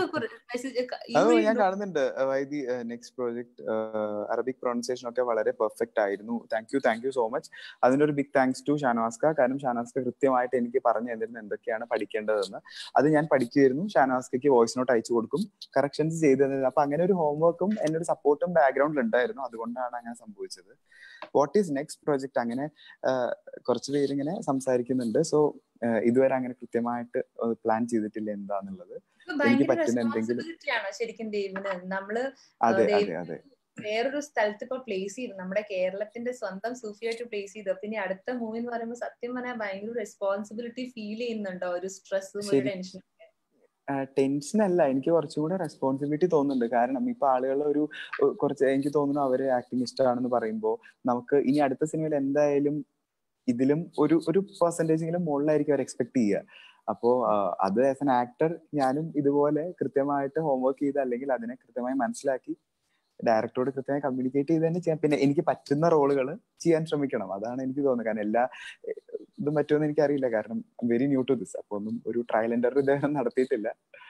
ഞാൻ കാണുന്നുണ്ട് വൈദി നെക്സ്റ്റ് പ്രോജക്ട് അറബിക് പ്രൊണൗൺസിയേഷൻ ഒക്കെ വളരെ പെർഫെക്റ്റ് ആയിരുന്നു thank you thank you so much അതിനൊരു ബിഗ് താങ്ക്സ് ടു ഷാനവാസ്ക കാരണം ഷാനവാസ്ക കൃത്യമായിട്ട് എനിക്ക് പറഞ്ഞു തന്നിരുന്നു എന്തൊക്കെയാണ് പഠിക്കേണ്ടതെന്ന് അത് ഞാൻ പഠിക്കുമായിരുന്നു ഷാനവാസ്കയ്ക്ക് വോയിസ് നോട്ട് അയച്ചു കൊടുക്കും കറക്ഷൻസ് ചെയ്തു തന്നിരുന്നു അപ്പൊ അങ്ങനെ ഒരു ഹോംവർക്കും എന്റെ ഒരു സപ്പോർട്ടും ബാക്ക്ഗ്രൗണ്ടിൽ ഉണ്ടായിരുന്നു അതുകൊണ്ടാണ് അങ്ങനെ സംഭവിച്ചത് വാട്ട് ഈസ് നെക്സ്റ്റ് പ്രോജക്ട് അങ്ങനെ കുറച്ച് പേരിങ്ങനെ സംസാരിക്കുന്നുണ്ട് സോ ഇതുവരെ അങ്ങനെ കൃത്യമായിട്ട് പ്ലാൻ ചെയ്തിട്ടില്ല എന്താന്നുള്ളത് എനിക്ക് പറ്റുന്ന എന്തെങ്കിലും ശരിക്കും ദൈവന് നമ്മള് അതെ അതെ അതെ വേറൊരു സ്ഥലത്ത് ഇപ്പൊ പ്ലേസ് ചെയ്തു നമ്മുടെ കേരളത്തിന്റെ സ്വന്തം സൂഫിയായിട്ട് പ്ലേസ് ചെയ്തു പിന്നെ അടുത്ത മൂവി എന്ന് പറയുമ്പോൾ സത്യം പറഞ്ഞാൽ ഭയങ്കര റെസ്പോൺസിബിലിറ്റി ഫീൽ ചെയ്യുന്നുണ്ടോ ഒരു സ്ട്രെസ്സും ഒരു ടെൻഷനും ടെൻഷൻ അല്ല എനിക്ക് കുറച്ചുകൂടെ റെസ്പോൺസിബിലിറ്റി തോന്നുന്നുണ്ട് കാരണം ഇപ്പൊ ആളുകൾ ഒരു കുറച്ച് എനിക്ക് തോന്നുന്നു അവര് ആക്ടിങ് ഇഷ്ടമാണെന്ന് പറയുമ്പോൾ നമുക്ക് ഇനി അടുത്ത സിനിമയിൽ എന്തായാലും ഇതിലും ഒരു ഒരു പെർസെന്റേജെങ്കിലും മുകളിലായിരിക്കും അവർ എക്സ്പെക്ട് ചെയ്യുക അപ്പോ അത് ആസ് എൻ ആക്ടർ ഞാനും ഇതുപോലെ കൃത്യമായിട്ട് ഹോംവർക്ക് ചെയ്ത് അല്ലെങ്കിൽ അതിനെ കൃത്യമായി മനസ്സിലാക്കി ഡയറക്ടറോട് കൃത്യമായി കമ്മ്യൂണിക്കേറ്റ് ചെയ്ത് തന്നെ ചെയ്യാം പിന്നെ എനിക്ക് പറ്റുന്ന റോളുകൾ ചെയ്യാൻ ശ്രമിക്കണം അതാണ് എനിക്ക് തോന്നുന്നത് കാരണം എല്ലാ ഇതും പറ്റുമെന്ന് എനിക്കറിയില്ല കാരണം വെരി ന്യൂ ടു ദിസ് അപ്പൊ ഒന്നും ഒരു ട്രയൽ എൻ്റർ ഇദ്ദേഹം നടത്തിയിട്ടില്ല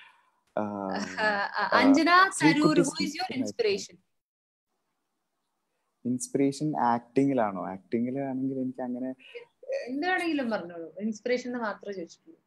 Anjana Tharoor who is your inspiration inspiration ആക്ടിങ്ങിലാണോ ആക്ടിങ്ങിലാണെങ്കിൽ എനിക്ക് അങ്ങനെ എന്താണെങ്കിലും പറഞ്ഞോളൂ ഇൻസ്പിറേഷൻ മാത്രമേ ചോദിച്ചിട്ടുള്ളൂ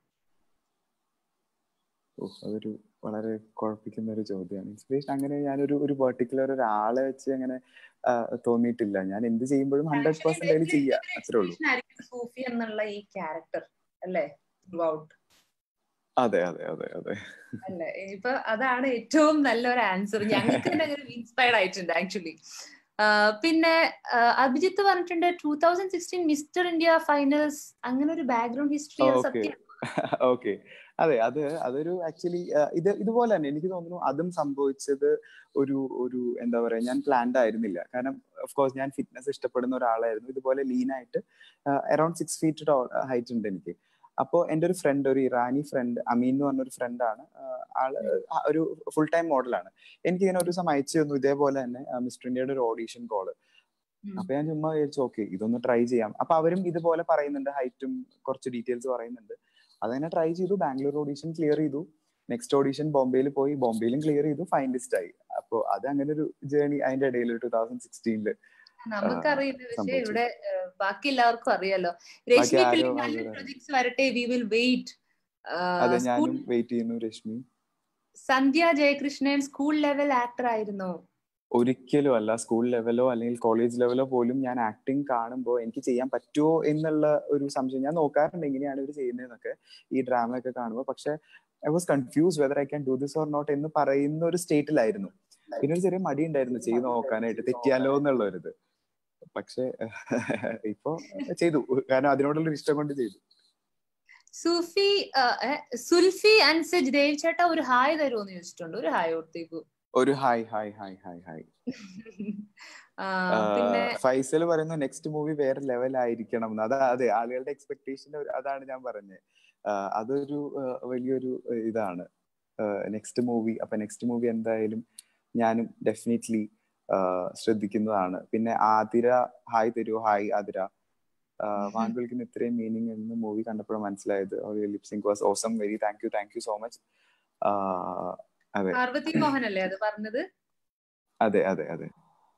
ഓ അതൊരു വളരെ കുഴപ്പിക്കുന്ന ഒരു ചോദ്യമാണ് ഇൻസ്പിറേഷൻ അങ്ങനെ ഞാനൊരു ഒരു പെർട്ടിക്കുലർ ഒരാളെ വെച്ച് അങ്ങനെ തോന്നിയിട്ടില്ല ഞാൻ എന്ത് ചെയ്യുമ്പോഴും ഹൺഡ്രഡ് പെർസെന്റ് അതിൽ ചെയ്യാം അത്രേ ഉള്ളൂ സൂഫി എന്നുള്ള ഈ ക്യാരക്ടർ അല്ലേ ത്രൂ ഔട്ട് അതെ അതെ അതെ അതെ അല്ലേ ഇപ്പൊ അതാണ് ഏറ്റവും നല്ലൊരു ആൻസർ ഞങ്ങൾക്ക് തന്നെ അങ്ങനെ ഇൻസ്പയർഡ് ആയിട്ടുണ്ട് ആക്ച്വലി പിന്നെ അഭിജിത്ത് പറഞ്ഞിട്ടുണ്ട് two thousand sixteen Mister India finals അങ്ങനെ ഒരു ബാക്ക്ഗ്രൗണ്ട് ഹിസ്റ്ററി സത്യം ഓക്കെ അതെ അത് അതൊരു ആക്ച്വലി ഇത് ഇതുപോലെ തന്നെ എനിക്ക് തോന്നുന്നു അതും സംഭവിച്ചത് ഒരു ഒരു എന്താ പറയാ ഞാൻ പ്ലാൻഡ് ആയിരുന്നില്ല കാരണം ഓഫ് കോഴ്സ് ഞാൻ ഫിറ്റ്നസ് ഇഷ്ടപ്പെടുന്ന ഒരാളായിരുന്നു ഇതുപോലെ ലീൻ ആയിട്ട് അറൌണ്ട് സിക്സ് ഫീറ്റ് ഹൈറ്റ് ഉണ്ട് എനിക്ക് അപ്പോൾ എൻ്റെ ഒരു ഫ്രണ്ട് ഒരു ഇറാനി ഫ്രണ്ട് അമീൻ എന്ന് പറഞ്ഞ ഒരു ഫ്രണ്ടാണ് ആള് ഒരു ഫുൾ ടൈം മോഡലാണ് എനിക്ക് ഇങ്ങനെ ഒരു ദിവസം അയച്ചു തന്നു ഇതേപോലെ തന്നെ മിസ്റ്റർ ഇന്ത്യയുടെ ഒരു ഓഡീഷൻ കോള് അപ്പൊ ഞാൻ ചുമ്മാ വിചാരിച്ചു ഓക്കെ ഇതൊന്ന് ട്രൈ ചെയ്യാം അപ്പൊ അവരും ഇതുപോലെ പറയുന്നുണ്ട് ഹൈറ്റും കുറച്ച് ഡീറ്റെയിൽസ് പറയുന്നുണ്ട് അതങ്ങനെ ട്രൈ ചെയ്തു ബാംഗ്ലൂർ ഓഡീഷൻ ക്ലിയർ ചെയ്തു നെക്സ്റ്റ് ഓഡീഷൻ ബോംബെയിൽ പോയി ബോംബെയിലും ക്ലിയർ ചെയ്തു ഫൈനലിസ്റ്റ് ആയി അപ്പൊ അത് അങ്ങനെ ഒരു ജേർണി അതിന്റെ ഇടയിൽ ടൂ തൗസൻഡ് സിക്സ്റ്റീനില് നമുക്കറിയില്ല പക്ഷേ ഇവിടെ ബാക്കി എല്ലാവർക്കും അറിയാലോ രശ്മി പിള്ളി നല്ല പ്രൊജക്ട്സ് വരട്ടെ വി വിൽ വെയിറ്റ് അതെ ഞാനും വെയിറ്റ് ചെയ്യുന്നു Rashmi Sandhya Jayakrishnan school level actor ആയിരുന്നു ഒരിക്കലും അല്ല സ്കൂൾ ലെവലോ അല്ലെങ്കിൽ കോളേജ് ലെവലോ പോലും ഞാൻ ആക്ടിങ് കാണുമ്പോൾ എനിക്ക് ചെയ്യാൻ പറ്റുമോ എന്നുള്ള ഒരു സംശയം ഞാൻ നോക്കാറുണ്ട് എങ്ങനെയാണ് ഇവർ ചെയ്യുന്നതെന്നൊക്കെ ഈ ഡ്രാമ ഒക്കെ കാണുമ്പോൾ പക്ഷെ I was confuse whether I can do this or not എന്ന് പറയുന്ന ഒരു സ്റ്റേറ്റിലായിരുന്നു പിന്നെ ഒരു ചെറിയ മടി ഉണ്ടായിരുന്നു ചെയ്ത് നോക്കാനായിട്ട് തെറ്റിയാലോ എന്നുള്ള ഒരു ഇത് പക്ഷെ ഇപ്പൊ ചെയ്തു കാരണം അതിനോടുള്ള ഇഷ്ടം കൊണ്ട് ചെയ്തു സുഫി സുൽഫി അൻസജ് ദേവ് ചേട്ടാ ഒരു ഹായ് തരുമോന്ന് ചോദിച്ചിട്ടുണ്ട് ഒരു ഹായ് ഓർത്തേക്കു ഒരു hi hi hi hi hi പിന്നെ ഫൈസൽ പറയുന്നു നെക്സ്റ്റ് മൂവി വേറെ ലെവൽ ആയിരിക്കണം അതാ അതെ ആളുകളുടെ എക്സ്പെക്ടേഷൻ അതാണ് ഞാൻ പറഞ്ഞത് അതൊരു വലിയൊരു ഇതാണ് നെക്സ്റ്റ് മൂവി അപ്പൊ നെക്സ്റ്റ് മൂവി എന്തായാലും ഞാനും ഡെഫിനറ്റ്ലി ശ്രദ്ധിക്കുന്നതാണ് പിന്നെ ആതിര ഹായ് തരൂ ഹായ് ആതിര വാങ്കുകൾക്ക് ഇത്രയും മീനിങ് എന്ന് മൂവി കണ്ടപ്പോഴും മനസ്സിലായത് lip sync was awesome very thank you thank you so much അതെ പാർവതി മോഹൻ അല്ലേ അത് പറഞ്ഞത് അതെ അതെ അതെ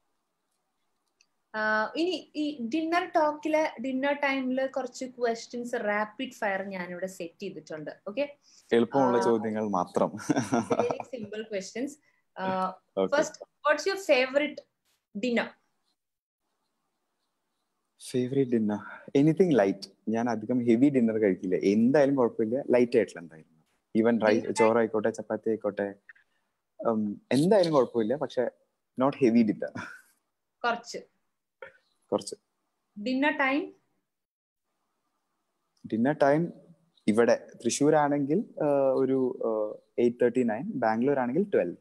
ഇനി ഈ ഡിന്നർ ടോക്കില് ഡിന്നർ ടൈമില് കുറച്ച് ക്വസ്റ്റ്യൻസ് റാപ്പിഡ് ഫയർ ഞാൻ ഇവിടെ സെറ്റ് ചെയ്തിട്ടുണ്ട് ഓക്കെ എളുപ്പമുള്ള ചോദ്യങ്ങൾ മാത്രം very simple questions first what's your favourite dinner favourite dinner anything light ഞാൻ അധികം ഹെവി ഡിന്നർ കഴിക്കില്ല എന്തായാലും കുഴപ്പമില്ല ലൈറ്റ് ആയിട്ടുള്ള എന്തായാലും ഈവൻ റൈസ് ചോറായിക്കോട്ടെ ചപ്പാത്തി ആയിക്കോട്ടെ എന്തായാലും കുഴപ്പമില്ല പക്ഷെ നോട്ട് ഹെവി ഡിന്നർ കുറച്ച് കുറച്ച് ഡിന്നർ ടൈം ഡിന്നർ ടൈം ഇവിടെ തൃശ്ശൂർ ആണെങ്കിൽ ഒരു എയ്റ്റ് തേർട്ടി നയൻ ബാംഗ്ലൂർ ആണെങ്കിൽ ട്വൽവ്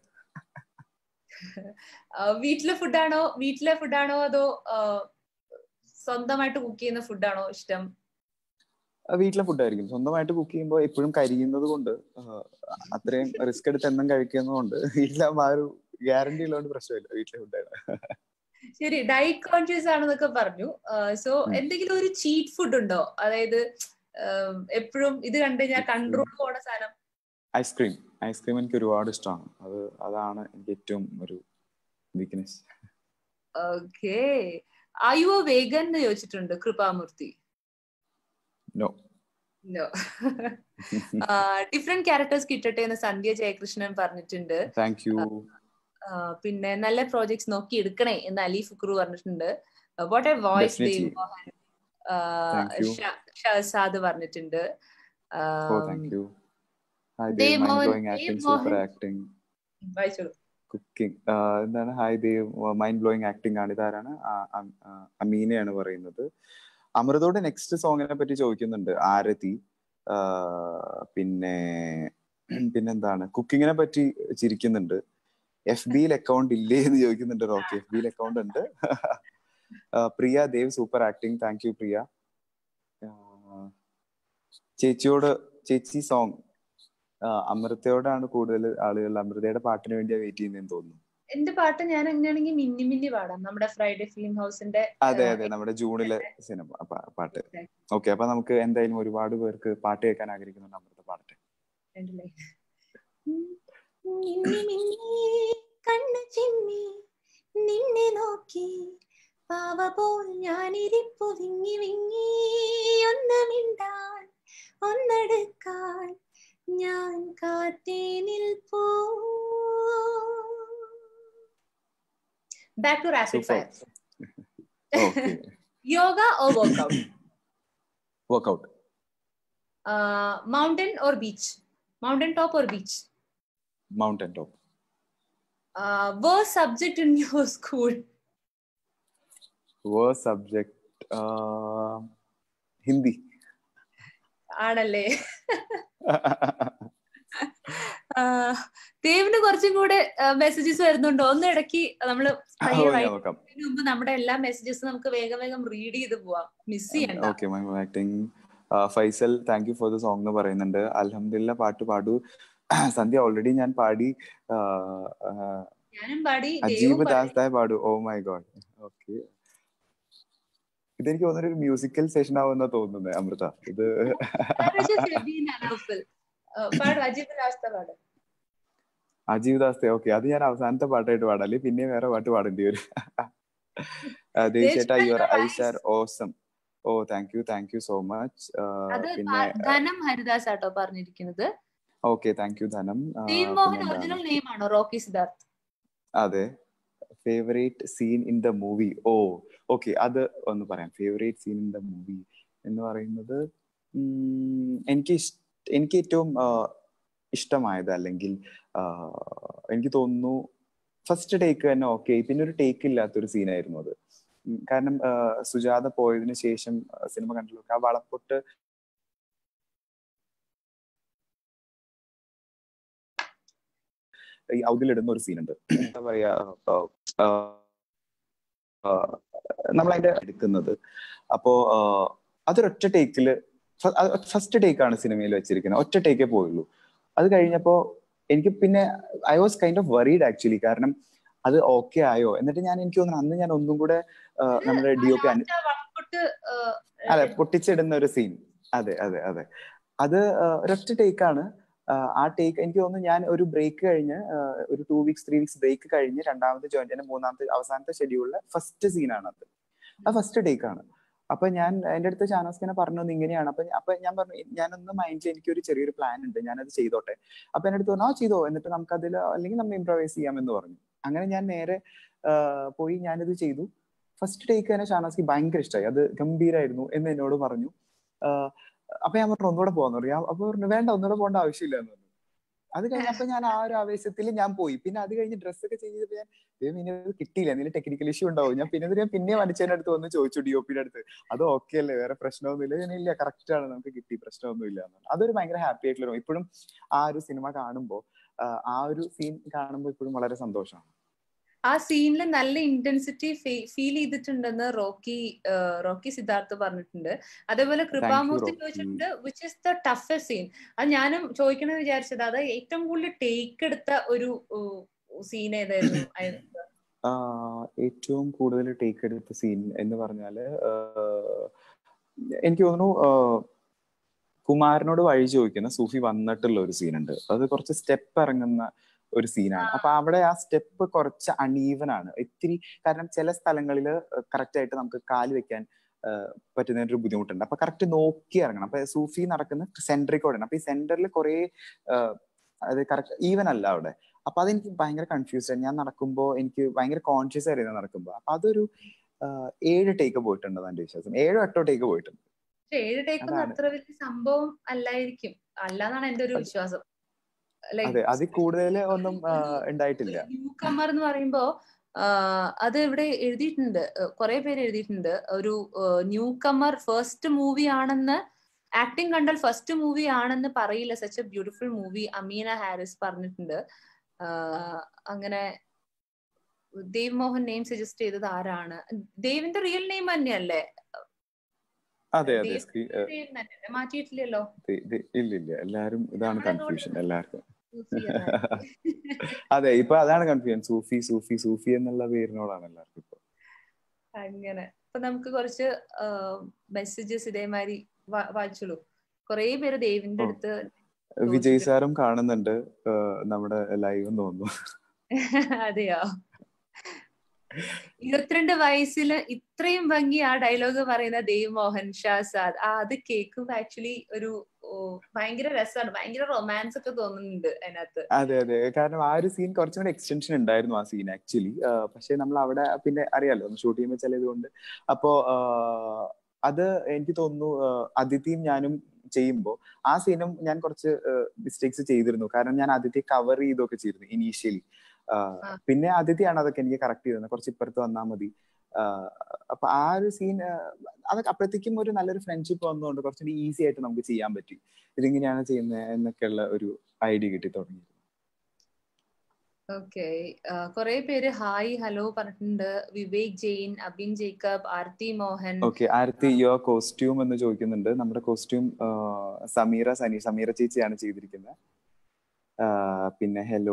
വീട്ടിലെ ഫുഡാണോ വീട്ടിലെ ഫുഡാണോ അതോ സ്വന്തമായിട്ട് കുക്ക് ചെയ്യുന്ന ഫുഡാണോ ഇഷ്ടം വീട്ടിലെ ഫുഡായിരിക്കും സ്വന്തമായിട്ട് കുക്ക് ചെയ്യുമ്പോൾ എപ്പോഴും കരിയുന്നത് കൊണ്ട് അത്രയും റിസ്ക് എടുത്ത് എന്നും കഴിക്കുന്നതുകൊണ്ട് വീട്ടിലാകുമ്പോൾ ആ ഒരു ഗ്യാരണ്ടി ഉള്ളതുകൊണ്ട് പ്രശ്നമില്ല വീട്ടിലെ ഫുഡാണ് ശരി ഡയറ്റ് കോൺഷ്യസ് ആണെന്നൊക്കെ പറഞ്ഞു സോ എന്തെങ്കിലും ഒരു ചീറ്റ് ഫുഡ് ഉണ്ടോ അതായത് എപ്പോഴും ഇത് കണ്ടു കഴിഞ്ഞാൽ കൺട്രോൾ പോണ സാധനം ഐസ്ക്രീം ഐസ്ക്രീം എനിക്ക് ഒരുപാട് ഇഷ്ടമാണ് അത് അതാണ് എനിക്ക് ഏറ്റവും ഒരു വീക്ക്നെസ് ഓക്കെ ആയുവോ വേഗൻ എന്ന് ചോദിച്ചിട്ടുണ്ട് Kripamurthy no no different characters കിട്ടട്ടെ എന്ന് സന്ധ്യ ജയകൃഷ്ണൻ പറഞ്ഞിട്ടുണ്ട് താങ്ക് യു പിന്നെ നല്ല പ്രോജക്ട്സ് നോക്കി എടുക്കണേ എന്ന് അലി ഫുക്രു പറഞ്ഞിട്ടുണ്ട് what a voice Dev Mohan Shahzad പറഞ്ഞിട്ടുണ്ട് കുക്കിംഗ് എന്താണ് hi Dev mind blowing acting ആണ് ഇതാരാണ് അമീനയാണ് പറയുന്നത് അമൃതോട് നെക്സ്റ്റ് സോങ്ങിനെ പറ്റി ചോദിക്കുന്നുണ്ട് ആരതി പിന്നെ പിന്നെന്താണ് കുക്കിങ്ങിനെ പറ്റി ചിരിക്കുന്നുണ്ട് എഫ് ബിയിൽ അക്കൗണ്ട് ഇല്ലേ എന്ന് ചോദിക്കുന്നുണ്ട് റോക്കി എഫ് ബിയിൽ അക്കൗണ്ട് ഉണ്ട് Priya Dev super acting thank you Priya ചേച്ചിയോട് ചേച്ചി സോങ് അമൃതയോടാണ് കൂടുതൽ ആളുകൾ അമൃതയുടെ പാട്ടിന് വേണ്ടിയാ വെയിറ്റ് ചെയ്യുന്നതെന്ന് തോന്നുന്നു എന്റെ പാട്ട് ഞാൻ അങ്ങനെയാണെങ്കിൽ മിന്നി മിന്നി പാടാം നമ്മുടെ ഫ്രൈഡേ ഫിലിം ഹൗസിന്റെ അതെ അതെ നമ്മുടെ ജൂണിലെ സിനിമ പ- പാട്ട് ഓക്കെ അപ്പൊ നമുക്ക് എന്തായാലും ഒരുപാട് പേർക്ക് പാട്ട് കേൾക്കാൻ ആഗ്രഹിക്കുന്നുണ്ട് അമൃത പാടട്ടെ രണ്ട് line. മിന്നി മിന്നി കണ്ണ് ചിമ്മി നിന്നെ നോക്കി പാവ പോൽ ഞാനിരിപ്പു വിങ്ങി വിങ്ങി ഒന്ന് മിണ്ടാൻ ഒന്നെടുക്കാൻ ഞാൻ കാറ്റേ നിൽപ്പൂ back to rapid super fire okay yoga or workout workout mountain or beach mountain top or beach mountain top worst subject in your school worst subject Hindi ആണല്ലേ ദേവിന് കുറച്ചും കൂടെ മെസ്സേജസ് വരുന്നുണ്ടോ ഒന്ന് ഇടയ്ക്ക് നമ്മള് പയ്യെ ഓ, ഞാൻ വായിക്കുന്നതിന് നോക്കാം മുമ്പ് നമ്മുടെ എല്ലാ മെസ്സേജസും നമുക്ക് വേഗം വേഗം റീഡ് ചെയ്ത് പോവാം മിസ് ചെയ്യണ്ട okay my acting Faisal thank you for the song എന്ന് പറയുന്നുണ്ട് അൽഹംദുലില്ല പാട്ട് പാടൂ സന്ധ്യ ഓൾറെഡി ഞാൻ പാടി ആ, ആ, ഞാനും പാടി ദേവും അജീബ് പാടി ദാസ്തായ പാടൂ ഓ മൈ ഗോഡ് ഓക്കെ ഇതെനിക്ക് തോന്നുന്നു ഒരു മ്യൂസിക്കൽ സെഷൻ ആവുന്ന തോന്നുന്നത് അമൃത ഇത് ആരാച്ചാ ഷെബീൻ അനൗഫൽ ആ, പാട് അജീബ് ലാസ്ത പാട് അജീവ് ദാസ്തെ ഓക്കെ അത് ഞാൻ അവസാനത്തെ പാട്ടായിട്ട് പാടാം അല്ലെങ്കിൽ പിന്നെ വേറെ പാട്ട് പാടേണ്ടി വരും ദേശേട്ടാ your eyes are awesome oh thank you thank you so much അത് പിന്നെ പാ- ധനം ഹരിദാസ് ആട്ടോ പറഞ്ഞിരിക്കുന്നത് ഓക്കെ താങ്ക് യു ധനം ആ, ദേവ് മോഹൻ പിന്നെന്താണ്? ഒറിജിനൽ നെയിം ആണോ റോക്കി സിദ്ധാർത്ഥ് അതെ favourite scene in the movie oh okay അത് ഒന്ന് പറയാം favourite scene in the movie എന്ന് പറയുന്നത് ഉം, എനിക്ക് ഇഷ്- എനിക്ക് ഏറ്റവും ആ, ഇഷ്ടമായത് അല്ലെങ്കിൽ ആ, എനിക്ക് തോന്നുന്നു ഫസ്റ്റ് ടേക്ക് തന്നെ ഓക്കെ പിന്നെ ഒരു ടേക്ക് ഇല്ലാത്തൊരു സീനായിരുന്നു അത് ഉം, കാരണം ആ, സുജാത പോയതിനു ശേഷം സിനിമ കണ്ടല്ലോ ആ വളപ്പൊട്ട് ഈ ഔതിലിടുന്ന ഒരു സീനുണ്ട് എന്താ പറയാ ആ, ആ, നമ്മൾ അതിന്റെ എടുക്കുന്നത് അപ്പോ ആ, അതൊരൊറ്റ ടേക്കില് ഫസ്റ്റ് ടേക്ക് ആണ് സിനിമയിൽ വെച്ചിരിക്കുന്നത് ഒറ്റ ടേക്കേ പോയുള്ളൂ അത് കഴിഞ്ഞപ്പോ എനിക്ക് പിന്നെ I was kind of worried actually കാരണം അത് ഓക്കെ ആയോ എന്നിട്ട് ഞാൻ എനിക്ക് തോന്നുന്നു അന്ന് ഞാൻ ഒന്നും കൂടെ ആ, നമ്മുടെ ഡി ഒ പി ലാസ്റ്റ് ആ വളപ്പൊട്ട് ആ, അതെ പൊട്ടിച്ചിടുന്ന ഒരു സീൻ അതെ അതെ അതെ അത് ആ, ഒരൊറ്റ ടേക്കാണ് ആ ടേക്ക് എനിക്ക് തോന്നുന്നു ഞാൻ ഒരു ബ്രേക്ക് കഴിഞ്ഞ് ആ, ഒരു two weeks three weeks break കഴിഞ്ഞ് രണ്ടാമത്തെ ജോയിൻ ചെയ്യുന്ന മൂന്നാമത്തെ അവസാനത്തെ ഷെഡ്യൂളിലെ ഫസ്റ്റ് സീനാണ് അത് ആ ഫസ്റ്റ് ടേക്ക് ആണ് അപ്പൊ ഞാൻ എന്റെ അടുത്ത് ഷാനോസ്കിനെ പറഞ്ഞു "ഇത് ഇങ്ങനെയാണ് അപ്പൊ അപ്പൊ ഞാൻ പറഞ്ഞു ഞാനൊന്ന് മൈൻഡിൽ എനിക്ക് ഒരു ചെറിയൊരു പ്ലാൻ ഉണ്ട് ഞാനത് ചെയ്തോട്ടെ അപ്പൊ എന്റെ അടുത്ത് പറഞ്ഞു ആ ചെയ്തോ എന്നിട്ട് നമുക്ക് അതിൽ അല്ലെങ്കിൽ നമ്മൾ ഇംപ്രവൈസ് ചെയ്യാമെന്ന് പറഞ്ഞു അങ്ങനെ ഞാൻ നേരെ ആ, പോയി ഞാനിത് ചെയ്തു ഫസ്റ്റ് ടേക്ക് തന്നെ ഷാനോസ്കി ഭയങ്കര ഇഷ്ടമായി അത് ഗംഭീരായിരുന്നു എന്ന് എന്നോട് പറഞ്ഞു ആ, അപ്പൊ ഞാൻ പറഞ്ഞു ഒന്നുകൂടെ പോകാന്ന് പറഞ്ഞു ഞാൻ- അപ്പൊ പറഞ്ഞു വേണ്ട ഒന്നുകൂടെ പോകേണ്ട ആവശ്യമില്ല എന്ന് പറഞ്ഞു അത് കഴിഞ്ഞപ്പോ ഞാൻ ആ ഒരു ആവേശത്തിൽ ഞാൻ പോയി പിന്നെ അത് കഴിഞ്ഞ് ഡ്രസ്സൊക്കെ ചെയ്തപ്പോ ഞാൻ ദൈവം ഇനി അത് കിട്ടിയില്ല എന്തെങ്കിലും ടെക്നിക്കൽ ഇഷ്യൂ ഉണ്ടാവും ഞാൻ പിന്നെ ഞാൻ പിന്നെ മനുഷ്യന്റെ അടുത്ത് വന്ന് ചോദിച്ചു ഡി ഒ പിയുടെ അടുത്ത് അത് ഓക്കെ അല്ലേ വേറെ പ്രശ്നമൊന്നുമില്ല ഞാൻ ഇല്ല കറക്റ്റ് ആണ് നമുക്ക് കിട്ടി പ്രശ്നമൊന്നുമില്ല എന്ന് പറഞ്ഞു. അതൊരു ഭയങ്കര ഹാപ്പി ആയിട്ടുള്ള ഒരു- ഇപ്പോഴും ആ ഒരു സിനിമ കാണുമ്പോൾ ആ ഒരു സീൻ കാണുമ്പോൾ ഇപ്പോഴും വളരെ സന്തോഷമാണ് ആ സീനിൽ നല്ല ഇന്റൻസിറ്റി ഫീൽ ചെയ്തിട്ടുണ്ടെന്ന് റോക്കി ആ, റോക്കി സിദ്ധാർത്ഥ് പറഞ്ഞിട്ടുണ്ട് അതേപോലെ കൃപാമൂർത്തി റോക്കി. ചോദിച്ചിട്ടുണ്ട് which is the toughest scene അത് ഞാനും ചോദിക്കണമെന്ന് വിചാരിച്ചത് അത് ഏറ്റവും കൂടുതൽ ടേക്ക് എടുത്ത ഒരു സീൻ ഏതായിരുന്നു അയ- ആഹ് ഏറ്റവും കൂടുതൽ ടേക്ക് എടുത്ത സീൻ എന്ന് പറഞ്ഞാല് ആഹ് എനിക്ക് തോന്നുന്നു ആഹ് കുമാരനോട് വഴി ചോദിക്കുന്ന സൂഫി വന്നിട്ടുള്ള ഒരു സീനുണ്ട് അത് കുറച്ച് സ്റ്റെപ്പ് ഇറങ്ങുന്ന ഒരു സീനാണ് ആ. അപ്പൊ അവിടെ ആ സ്റ്റെപ്പ് കുറച്ച് അണീവൻ ആണ് ഇത്തിരി കാരണം ചില സ്ഥലങ്ങളിൽ കറക്റ്റ് ആയിട്ട് നമുക്ക് കാല് വെക്കാൻ ആഹ് പറ്റുന്ന ഒരു ബുദ്ധിമുട്ടുണ്ട് അപ്പൊ കറക്റ്റ് നോക്കി ഇറങ്ങണം അപ്പൊ സൂഫി നടക്കുന്ന സെന്ററിൽ കൂടെയാണ് അപ്പൊ ഈ സെന്ററിൽ കുറെ അത് കറക്റ്റ് ഈവൻ അല്ല അവിടെ അപ്പൊ അതെനിക്ക് ഭയങ്കര കൺഫ്യൂസ് ആയി ഞാൻ നടക്കുമ്പോൾ എനിക്ക് ഭയങ്കര കോൺഷ്യസ് ആയിരുന്നു നടക്കുമ്പോൾ അപ്പൊ അതൊരു ആഹ് ഏഴ് ടേക്ക് പോയിട്ടുണ്ട് എന്റെ വിശ്വാസം ഏഴോ എട്ടോ ടേക്ക് പോയിട്ടുണ്ട് പക്ഷെ ഏഴ് ടേക്ക് ഒന്നും അതാണ്. അത്ര വലിയ സംഭവം അല്ലായിരിക്കും അല്ലാന്നാണ് എന്റെ ഒരു വിശ്വാസം അതെ അതിൽ കൂടുതൽ ഒന്നും ആഹ് ഉണ്ടായിട്ടില്ല ന്യൂ കമ്മർ എന്ന് പറയുമ്പോ ആഹ് അത് ഇവിടെ എഴുതിയിട്ടുണ്ട് കുറെ പേര് എഴുതിയിട്ടുണ്ട് ഒരു ന്യൂ കമ്മർ ഫസ്റ്റ് മൂവി ആണെന്ന് ആക്ടിങ് കണ്ടാൽ ഫസ്റ്റ് മൂവി ആണെന്ന് പറയില്ല such a beautiful movie Amina Haris പറഞ്ഞിട്ടുണ്ട് ആഹ് അങ്ങനെ ദേവ് മോഹൻ നെയിം സജസ്റ്റ് ചെയ്തത് ആരാണ് ദേവിന്റെ റിയൽ നെയിം തന്നെയല്ലേ അതെ അതെ ദേവ് സ്ക്രീൻ ദേവ് തന്നെയല്ലേ മാറ്റിയിട്ടില്ലല്ലോ ഇല്ല ഇല്ല എല്ലാരും ഇതാണ് കൺഫ്യൂഷൻ എല്ലാവർക്കും അതെ ഇപ്പൊ അതാണ് കൺഫ്യൂഷൻ സൂഫി സൂഫി സൂഫി എന്നുള്ള പേരിനോടാണ് എല്ലാവർക്കും ഇപ്പൊ അങ്ങനെ അപ്പൊ നമുക്ക് കുറച്ച് മെസ്സേജസ് ഇതേമാതിരി വായിച്ചോളൂ കുറെ പേര് ദേവിന്റെ അടുത്ത് വിജയ് സാറും കാണുന്നുണ്ട് നമ്മുടെ ലൈവ് തോന്നുന്നു അതെയോ ഇരുപത്തിരണ്ട് വയസ്സിൽ ഇത്രയും ഭംഗി ആ ഡയലോഗ് പറയുന്ന ദേവ് മോഹൻ ഷാസാദ് ആ അത് കേൾക്കുമ്പോ ആക്ച്വലി ഒരു ഭയങ്കര രസമാണ് ഭയങ്കര റൊമാൻസ് ഒക്കെ തോന്നുന്നുണ്ട് അതിനകത്ത് അതെ അതെ കാരണം ആ ഒരു സീൻ കുറച്ചും കൂടെ എക്സ്റ്റൻഷൻ ഉണ്ടായിരുന്നു ആ സീൻ ആക്ച്വലി പക്ഷെ നമ്മൾ അവിടെ പിന്നെ അറിയാലോ ഷൂട്ട് ചെയ്യുമ്പോൾ ചിലതുകൊണ്ട് അപ്പോ അത് എനിക്ക് തോന്നുന്നു അതിഥിയും ഞാനും ചെയ്യുമ്പോൾ ആ സീനും ഞാൻ കുറച്ച് മിസ്റ്റേക്സ് ചെയ്തിരുന്നു കാരണം ഞാൻ ആദിത്യ കവർ ചെയ്തൊക്കെ ചെയ്തിരുന്നു ഇനീഷ്യലി പിന്നെ അതിഥിയാണ് അതൊക്കെ എനിക്ക് കറക്റ്റ് ചെയ്തത് കുറച്ച് ഇപ്പുറത്ത് വന്നാൽ മതി അപ്പൊ ആ ഒരു സീൻ അതൊക്കെ അപ്പോഴത്തേക്കും ഒരു നല്ലൊരു ഫ്രണ്ട്ഷിപ്പ് വന്നതുകൊണ്ട് കുറച്ചുകൂടി ഈസി ആയിട്ട് നമുക്ക് ചെയ്യാൻ പറ്റി ഇതിങ്ങനെയാണ് ചെയ്യുന്നത് എന്നൊക്കെയുള്ള ഒരു ഐഡിയ കിട്ടി തുടങ്ങി ഓക്കെ കുറെ പേര് ഹായ് ഹലോ പറഞ്ഞിട്ടുണ്ട് Vivek Jain Abin Jacob Aarthi Mohan okay Aarthi your costume എന്ന് ചോദിക്കുന്നുണ്ട് നമ്മുടെ കോസ്റ്റ്യൂം സമീറ സനി സമീറ ചേച്ചിയാണ് ചെയ്തിരിക്കുന്നത് പിന്നെ ഹലോ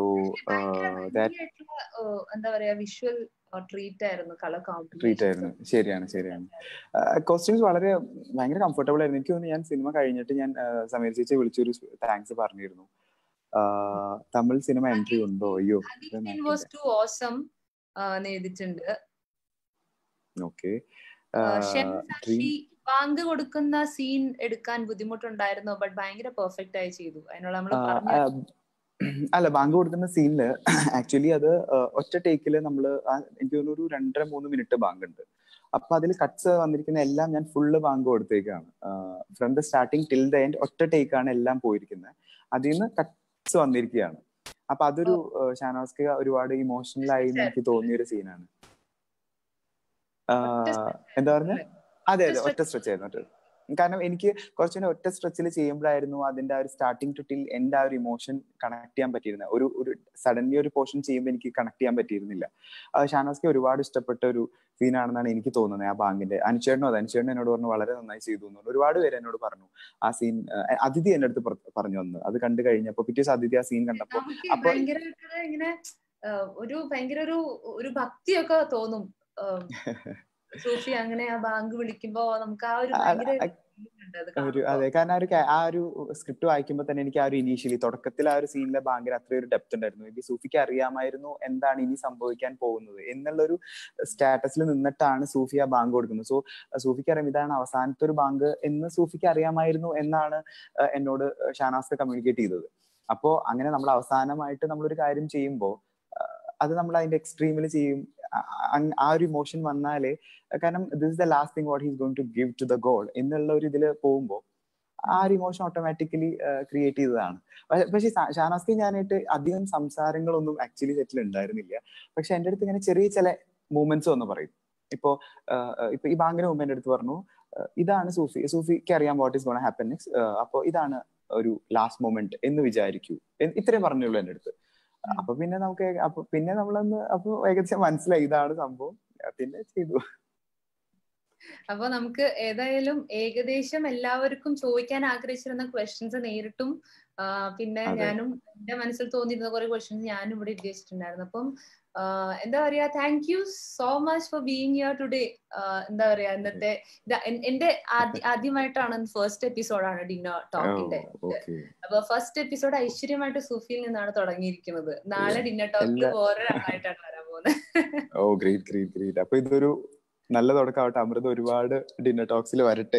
എന്താ പറയാ വിഷ്വൽ ട്രീറ്റ് ആയിരുന്നു കളർ ട്രീറ്റ് ആയിരുന്നു ശരിയാണ് ശരിയാണ് കോസ്റ്റ്യൂംസ് വളരെ ഭയങ്കര കംഫർട്ടബിൾ ആയിരുന്നു എനിക്ക് തോന്നുന്നു ഞാൻ സിനിമ കഴിഞ്ഞിട്ട് ഞാൻ സമീർ ചേച്ചി വിളിച്ചൊരു താങ്ക്സ് പറഞ്ഞിരുന്നു തമിഴ് സിനിമ എൻട്രി ഉണ്ടോ അയ്യോ എഴുതിയിട്ടുണ്ട് ഓക്കെ ബാങ്ക് കൊടുക്കുന്ന സീൻ എടുക്കാൻ ബുദ്ധിമുട്ടുണ്ടായിരുന്നു ബട്ട് ഭയങ്കര പെർഫെക്റ്റ് ആയി ചെയ്തു അതിനുള്ള നമ്മൾ അല്ല ബാങ്ക് കൊടുക്കുന്ന സീനില് ആക്ച്വലി അത് ഒറ്റ ടേക്കില് നമ്മൾ എനിക്ക് തോന്നുന്നു ഒരു രണ്ടര മൂന്ന് മിനിറ്റ് ബാങ്ക് ഉണ്ട് അപ്പൊ അതിൽ കട്ട്സ് വന്നിരിക്കുന്ന എല്ലാം ഞാൻ ഫുള്ള് ബാങ്ക് കൊടുത്തേക്കാണ് from the starting till the end ഒറ്റ ടേക്കാണ് എല്ലാം പോയിരിക്കുന്നത് അതിൽ നിന്ന് കട്ട്സ് വന്നിരിക്കുകയാണ് അപ്പൊ അതൊരു ഷാനവാസ്ക ഒരുപാട് ഇമോഷണൽ ആയി എനിക്ക് തോന്നിയ ഒരു സീനാണ് എന്താ പറഞ്ഞ അതെ അതെ ഒറ്റ സ്ട്രെച്ച് ആയിരുന്നു ഒറ്റ കാരണം എനിക്ക് കുറച്ചുകൂടെ ഒറ്റ സ്ട്രെച്ചിൽ ചെയ്യുമ്പോഴായിരുന്നു അതിന്റെ ആ ഒരു സ്റ്റാർട്ടിങ് ടു ടിൽ എന്റെ ആ ഒരു ഇമോഷൻ കണക്ട് ചെയ്യാൻ പറ്റിയിരുന്നത് ഒരു ഒരു സഡൻലി ഒരു പോർഷൻ ചെയ്യുമ്പോൾ എനിക്ക് കണക്ട് ചെയ്യാൻ പറ്റിയിരുന്നില്ല ഷാനവാസ്ക്ക് ഒരുപാട് ഇഷ്ടപ്പെട്ട ഒരു സീനാണെന്നാണ് എനിക്ക് തോന്നുന്നത് ആ ബാങ്കിന്റെ അനുചേട്ടനോ അത് അനുചേട്ടൻ എന്നോട് പറഞ്ഞു വളരെ നന്നായി ചെയ്തു എന്ന് ഒരുപാട് പേര് എന്നോട് പറഞ്ഞു ആ സീൻ അതിഥി എന്റെ അടുത്ത് പറഞ്ഞു വന്നു അത് കണ്ടു കഴിഞ്ഞപ്പോ പിറ്റേ ദിവസം അതിഥി ആ സീൻ കണ്ടപ്പോ അപ്പൊ ഇങ്ങനെ ഒരു ഭയങ്കര ഒരു ഒരു ഭക്തിയൊക്കെ തോന്നും സൂഫി അങ്ങനെ ആ ബാങ്ക് വിളിക്കുമ്പോ നമുക്ക് ആ ഒരു ഒരു അതെ കാരണം ആ ഒരു ആ ഒരു സ്ക്രിപ്റ്റ് വായിക്കുമ്പോൾ തന്നെ എനിക്ക് ആ ഒരു ഇനീഷ്യലി തുടക്കത്തിൽ ആ ഒരു സീനിലെ ബാങ്കിൽ അത്രയും ഒരു ഡെപ്ത് ഉണ്ടായിരുന്നു എനിക്ക് സൂഫിക്ക് അറിയാമായിരുന്നു എന്താണ് ഇനി സംഭവിക്കാൻ പോകുന്നത് എന്നുള്ള ഒരു സ്റ്റാറ്റസിൽ നിന്നിട്ടാണ് സൂഫി ആ ബാങ്ക് കൊടുക്കുന്നത് സോ സൂഫിക്ക് അറിയാം ഇതാണ് അവസാനത്തെ ഒരു ബാങ്ക് എന്ന് സൂഫിക്ക് അറിയാമായിരുന്നു എന്നാണ് എന്നോട് ഷാനാസ് കമ്മ്യൂണിക്കേറ്റ് ചെയ്തത് അപ്പോ അങ്ങനെ നമ്മൾ അവസാനമായിട്ട് നമ്മളൊരു കാര്യം ചെയ്യുമ്പോൾ അത് നമ്മൾ അതിന്റെ എക്സ്ട്രീമിൽ ചെയ്യും ആ ഒരു ഇമോഷൻ വന്നാലേ കാരണം this is the last thing what he's going to give to the goal എന്നുള്ള ഒരു ഇതിൽ പോകുമ്പോൾ ആ ഒരു ഇമോഷൻ ഓട്ടോമാറ്റിക്കലി ക്രിയേറ്റ് ചെയ്തതാണ് പക്ഷെ ഷാനാസ്കി ഞാനായിട്ട് അധികം സംസാരങ്ങളൊന്നും ആക്ച്വലി സെറ്റിൽ ഉണ്ടായിരുന്നില്ല പക്ഷെ എൻ്റെ അടുത്ത് ഇങ്ങനെ ചെറിയ ചില മൂമെന്റ്സ് ഒന്ന് പറയും ഇപ്പോ ഇപ്പൊ ഈ ബാങ്കിന് മുമ്പ് എൻ്റെ അടുത്ത് പറഞ്ഞു ഇതാണ് സൂഫി സൂഫിക്ക് അറിയാം what is gonna happen next അപ്പോൾ ഇതാണ് ഒരു ലാസ്റ്റ് മൊമെന്റ് എന്ന് വിചാരിക്കൂ ഇത്രയും പറഞ്ഞുള്ളൂ എൻ്റെ അടുത്ത് അപ്പൊ പിന്നെ നമുക്ക് അപ്പൊ പിന്നെ നമ്മളൊന്ന് അപ്പൊ ഏകദേശം മനസ്സിലായി ഇതാണ് സംഭവം പിന്നെ ചെയ്തു അപ്പൊ നമുക്ക് ഏതായാലും ഏകദേശം എല്ലാവർക്കും ചോദിക്കാൻ ആഗ്രഹിച്ചിരുന്ന ക്വസ്റ്റ്യൻസ് നേരിട്ടും പിന്നെ ഞാനും എന്റെ മനസ്സിൽ തോന്നിയിരുന്ന കുറെ ക്വസ്റ്റ്യൻസ് ഞാനും ഇവിടെ ഉദ്ദേശിച്ചിട്ടുണ്ടായിരുന്നു അപ്പം എന്താ പറയാ thank you so much for being here today എന്താ പറയാ ഇന്നത്തെ എന്റെ ആദ്യമായിട്ടാണ് ഫസ്റ്റ് എപ്പിസോഡാണ് ഡിന്നർ ടോക്കിന്റെ അപ്പൊ ഫസ്റ്റ് എപ്പിസോഡ് ഐശ്വര്യമായിട്ട് സൂഫിയിൽ നിന്നാണ് തുടങ്ങിയിരിക്കുന്നത് നാളെ ഡിന്നർ ടോക്കിൽ വേറൊരാളായിട്ടാണ് വരാൻ പോകുന്നത് ഓ ഗ്രേറ്റ് ഗ്രേറ്റ് ഗ്രേറ്റ് അപ്പൊ ഇതൊരു നല്ല തുടക്കമാവട്ടെ അമൃത ഒരുപാട് ഡിന്നർ ടോക്സിൽ വരട്ടെ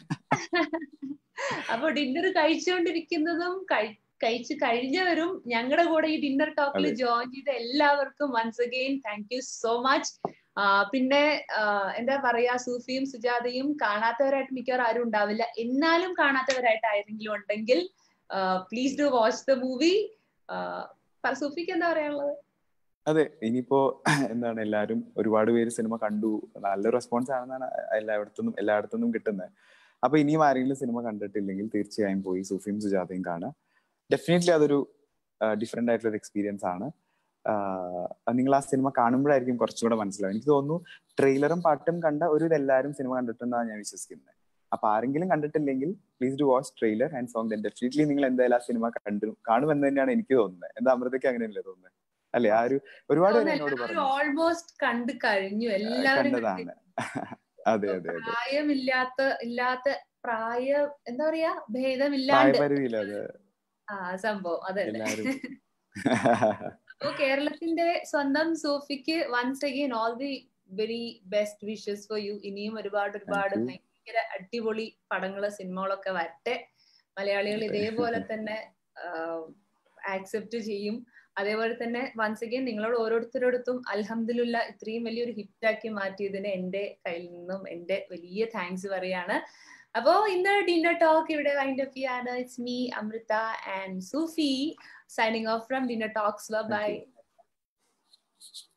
അപ്പൊ ഡിന്നർ കഴിച്ചുകൊണ്ടിരിക്കുന്നതും കഴിച്ചു കഴിഞ്ഞവരും ഞങ്ങളുടെ കൂടെ ഈ ഡിന്നർ ടോക്കിൽ ജോയിൻ ചെയ്ത എല്ലാവർക്കും once again thank you so much പിന്നെ എന്താ പറയാ സൂഫിയും സുജാതയും കാണാത്തവരായിട്ട് മിക്കവാറും ആരും ഉണ്ടാവില്ല എന്നാലും കാണാത്തവരായിട്ട് ആരെങ്കിലും ഉണ്ടെങ്കിൽ please do watch the movie സൂഫിക്ക് എന്താ പറയാനുള്ളത് അതെ ഇനിയിപ്പോ എന്താണ് എല്ലാരും ഒരുപാട് പേര് സിനിമ കണ്ടു നല്ല റെസ്പോൺസ് ആണെന്നാണ് എല്ലായിടത്തുനിന്നും എല്ലായിടത്തുനിന്നും കിട്ടുന്നത് അപ്പൊ ഇനിയും ആരെങ്കിലും സിനിമ കണ്ടിട്ടില്ലെങ്കിൽ തീർച്ചയായും പോയി സൂഫിയും സുജാതയും കാണുക ഡെഫിനറ്റ്ലി അതൊരു ഡിഫറെന്റ് ആയിട്ടുള്ള ഒരു എക്സ്പീരിയൻസ് ആണ് നിങ്ങൾ ആ സിനിമ കാണുമ്പോഴായിരിക്കും കുറച്ചുകൂടെ മനസ്സിലാവും എനിക്ക് തോന്നുന്നു ട്രെയിലറും പാട്ടും കണ്ട ഒരു ഇതെല്ലാവരും സിനിമ കണ്ടിട്ടുണ്ടെന്നാണ് ഞാൻ വിശ്വസിക്കുന്നത് അപ്പൊ ആരെങ്കിലും കണ്ടിട്ടില്ലെങ്കിൽ please do watch trailer and song then definitely നിങ്ങൾ എന്തായാലും ആ സിനിമ കണ്ടു കാണുമെന്ന് തന്നെയാണ് എനിക്ക് തോന്നുന്നത് എന്താ അമൃതയ്ക്ക് അങ്ങനെയല്ലേ തോന്നുന്നത് അല്ലെ ആ ഒരു ഒരുപാട് പേര് എന്നോട് പറഞ്ഞു ഓൾമോസ്റ്റ് കണ്ടു കഴിഞ്ഞു എല്ലാവരും കണ്ടതാണ് അതെ അതെ അതെ പ്രായമില്ലാത്ത ഇല്ലാത്ത പ്രായ എന്താ പറയാ ഭേദമില്ലാണ്ട് പ്രായപരിധിയില്ലാതെ ആ സംഭവം അതെ എല്ലാരും അപ്പോ കേരളത്തിന്റെ സ്വന്തം സോഫിക്ക് once again all the very best wishes for you ഇനിയും ഒരുപാട് ഒരുപാട് you. ഭയങ്കര അടിപൊളി പടങ്ങള് സിനിമകളൊക്കെ വരട്ടെ മലയാളികൾ ഇതേപോലെ തന്നെ ആക്സെപ്റ്റ് ചെയ്യും അതേപോലെ തന്നെ വൺസ് അഗെയിൻ നിങ്ങളോട് ഓരോരുത്തരോടത്തും അൽഹംദുലില്ല ഇത്രയും വലിയൊരു ഹിറ്റാക്കി മാറ്റിയതിന് എന്റെ കയ്യിൽ നിന്നും എന്റെ വലിയ താങ്ക്സ് പറയാണ് അപ്പോ ഇന്ന് ഡിന്നർ ടോക്ക് ഇവിടെ വൈൻഡ് അപ്പ് ചെയ്യാണ് it's me Amritha and Sufi signing off from dinner talks bye you.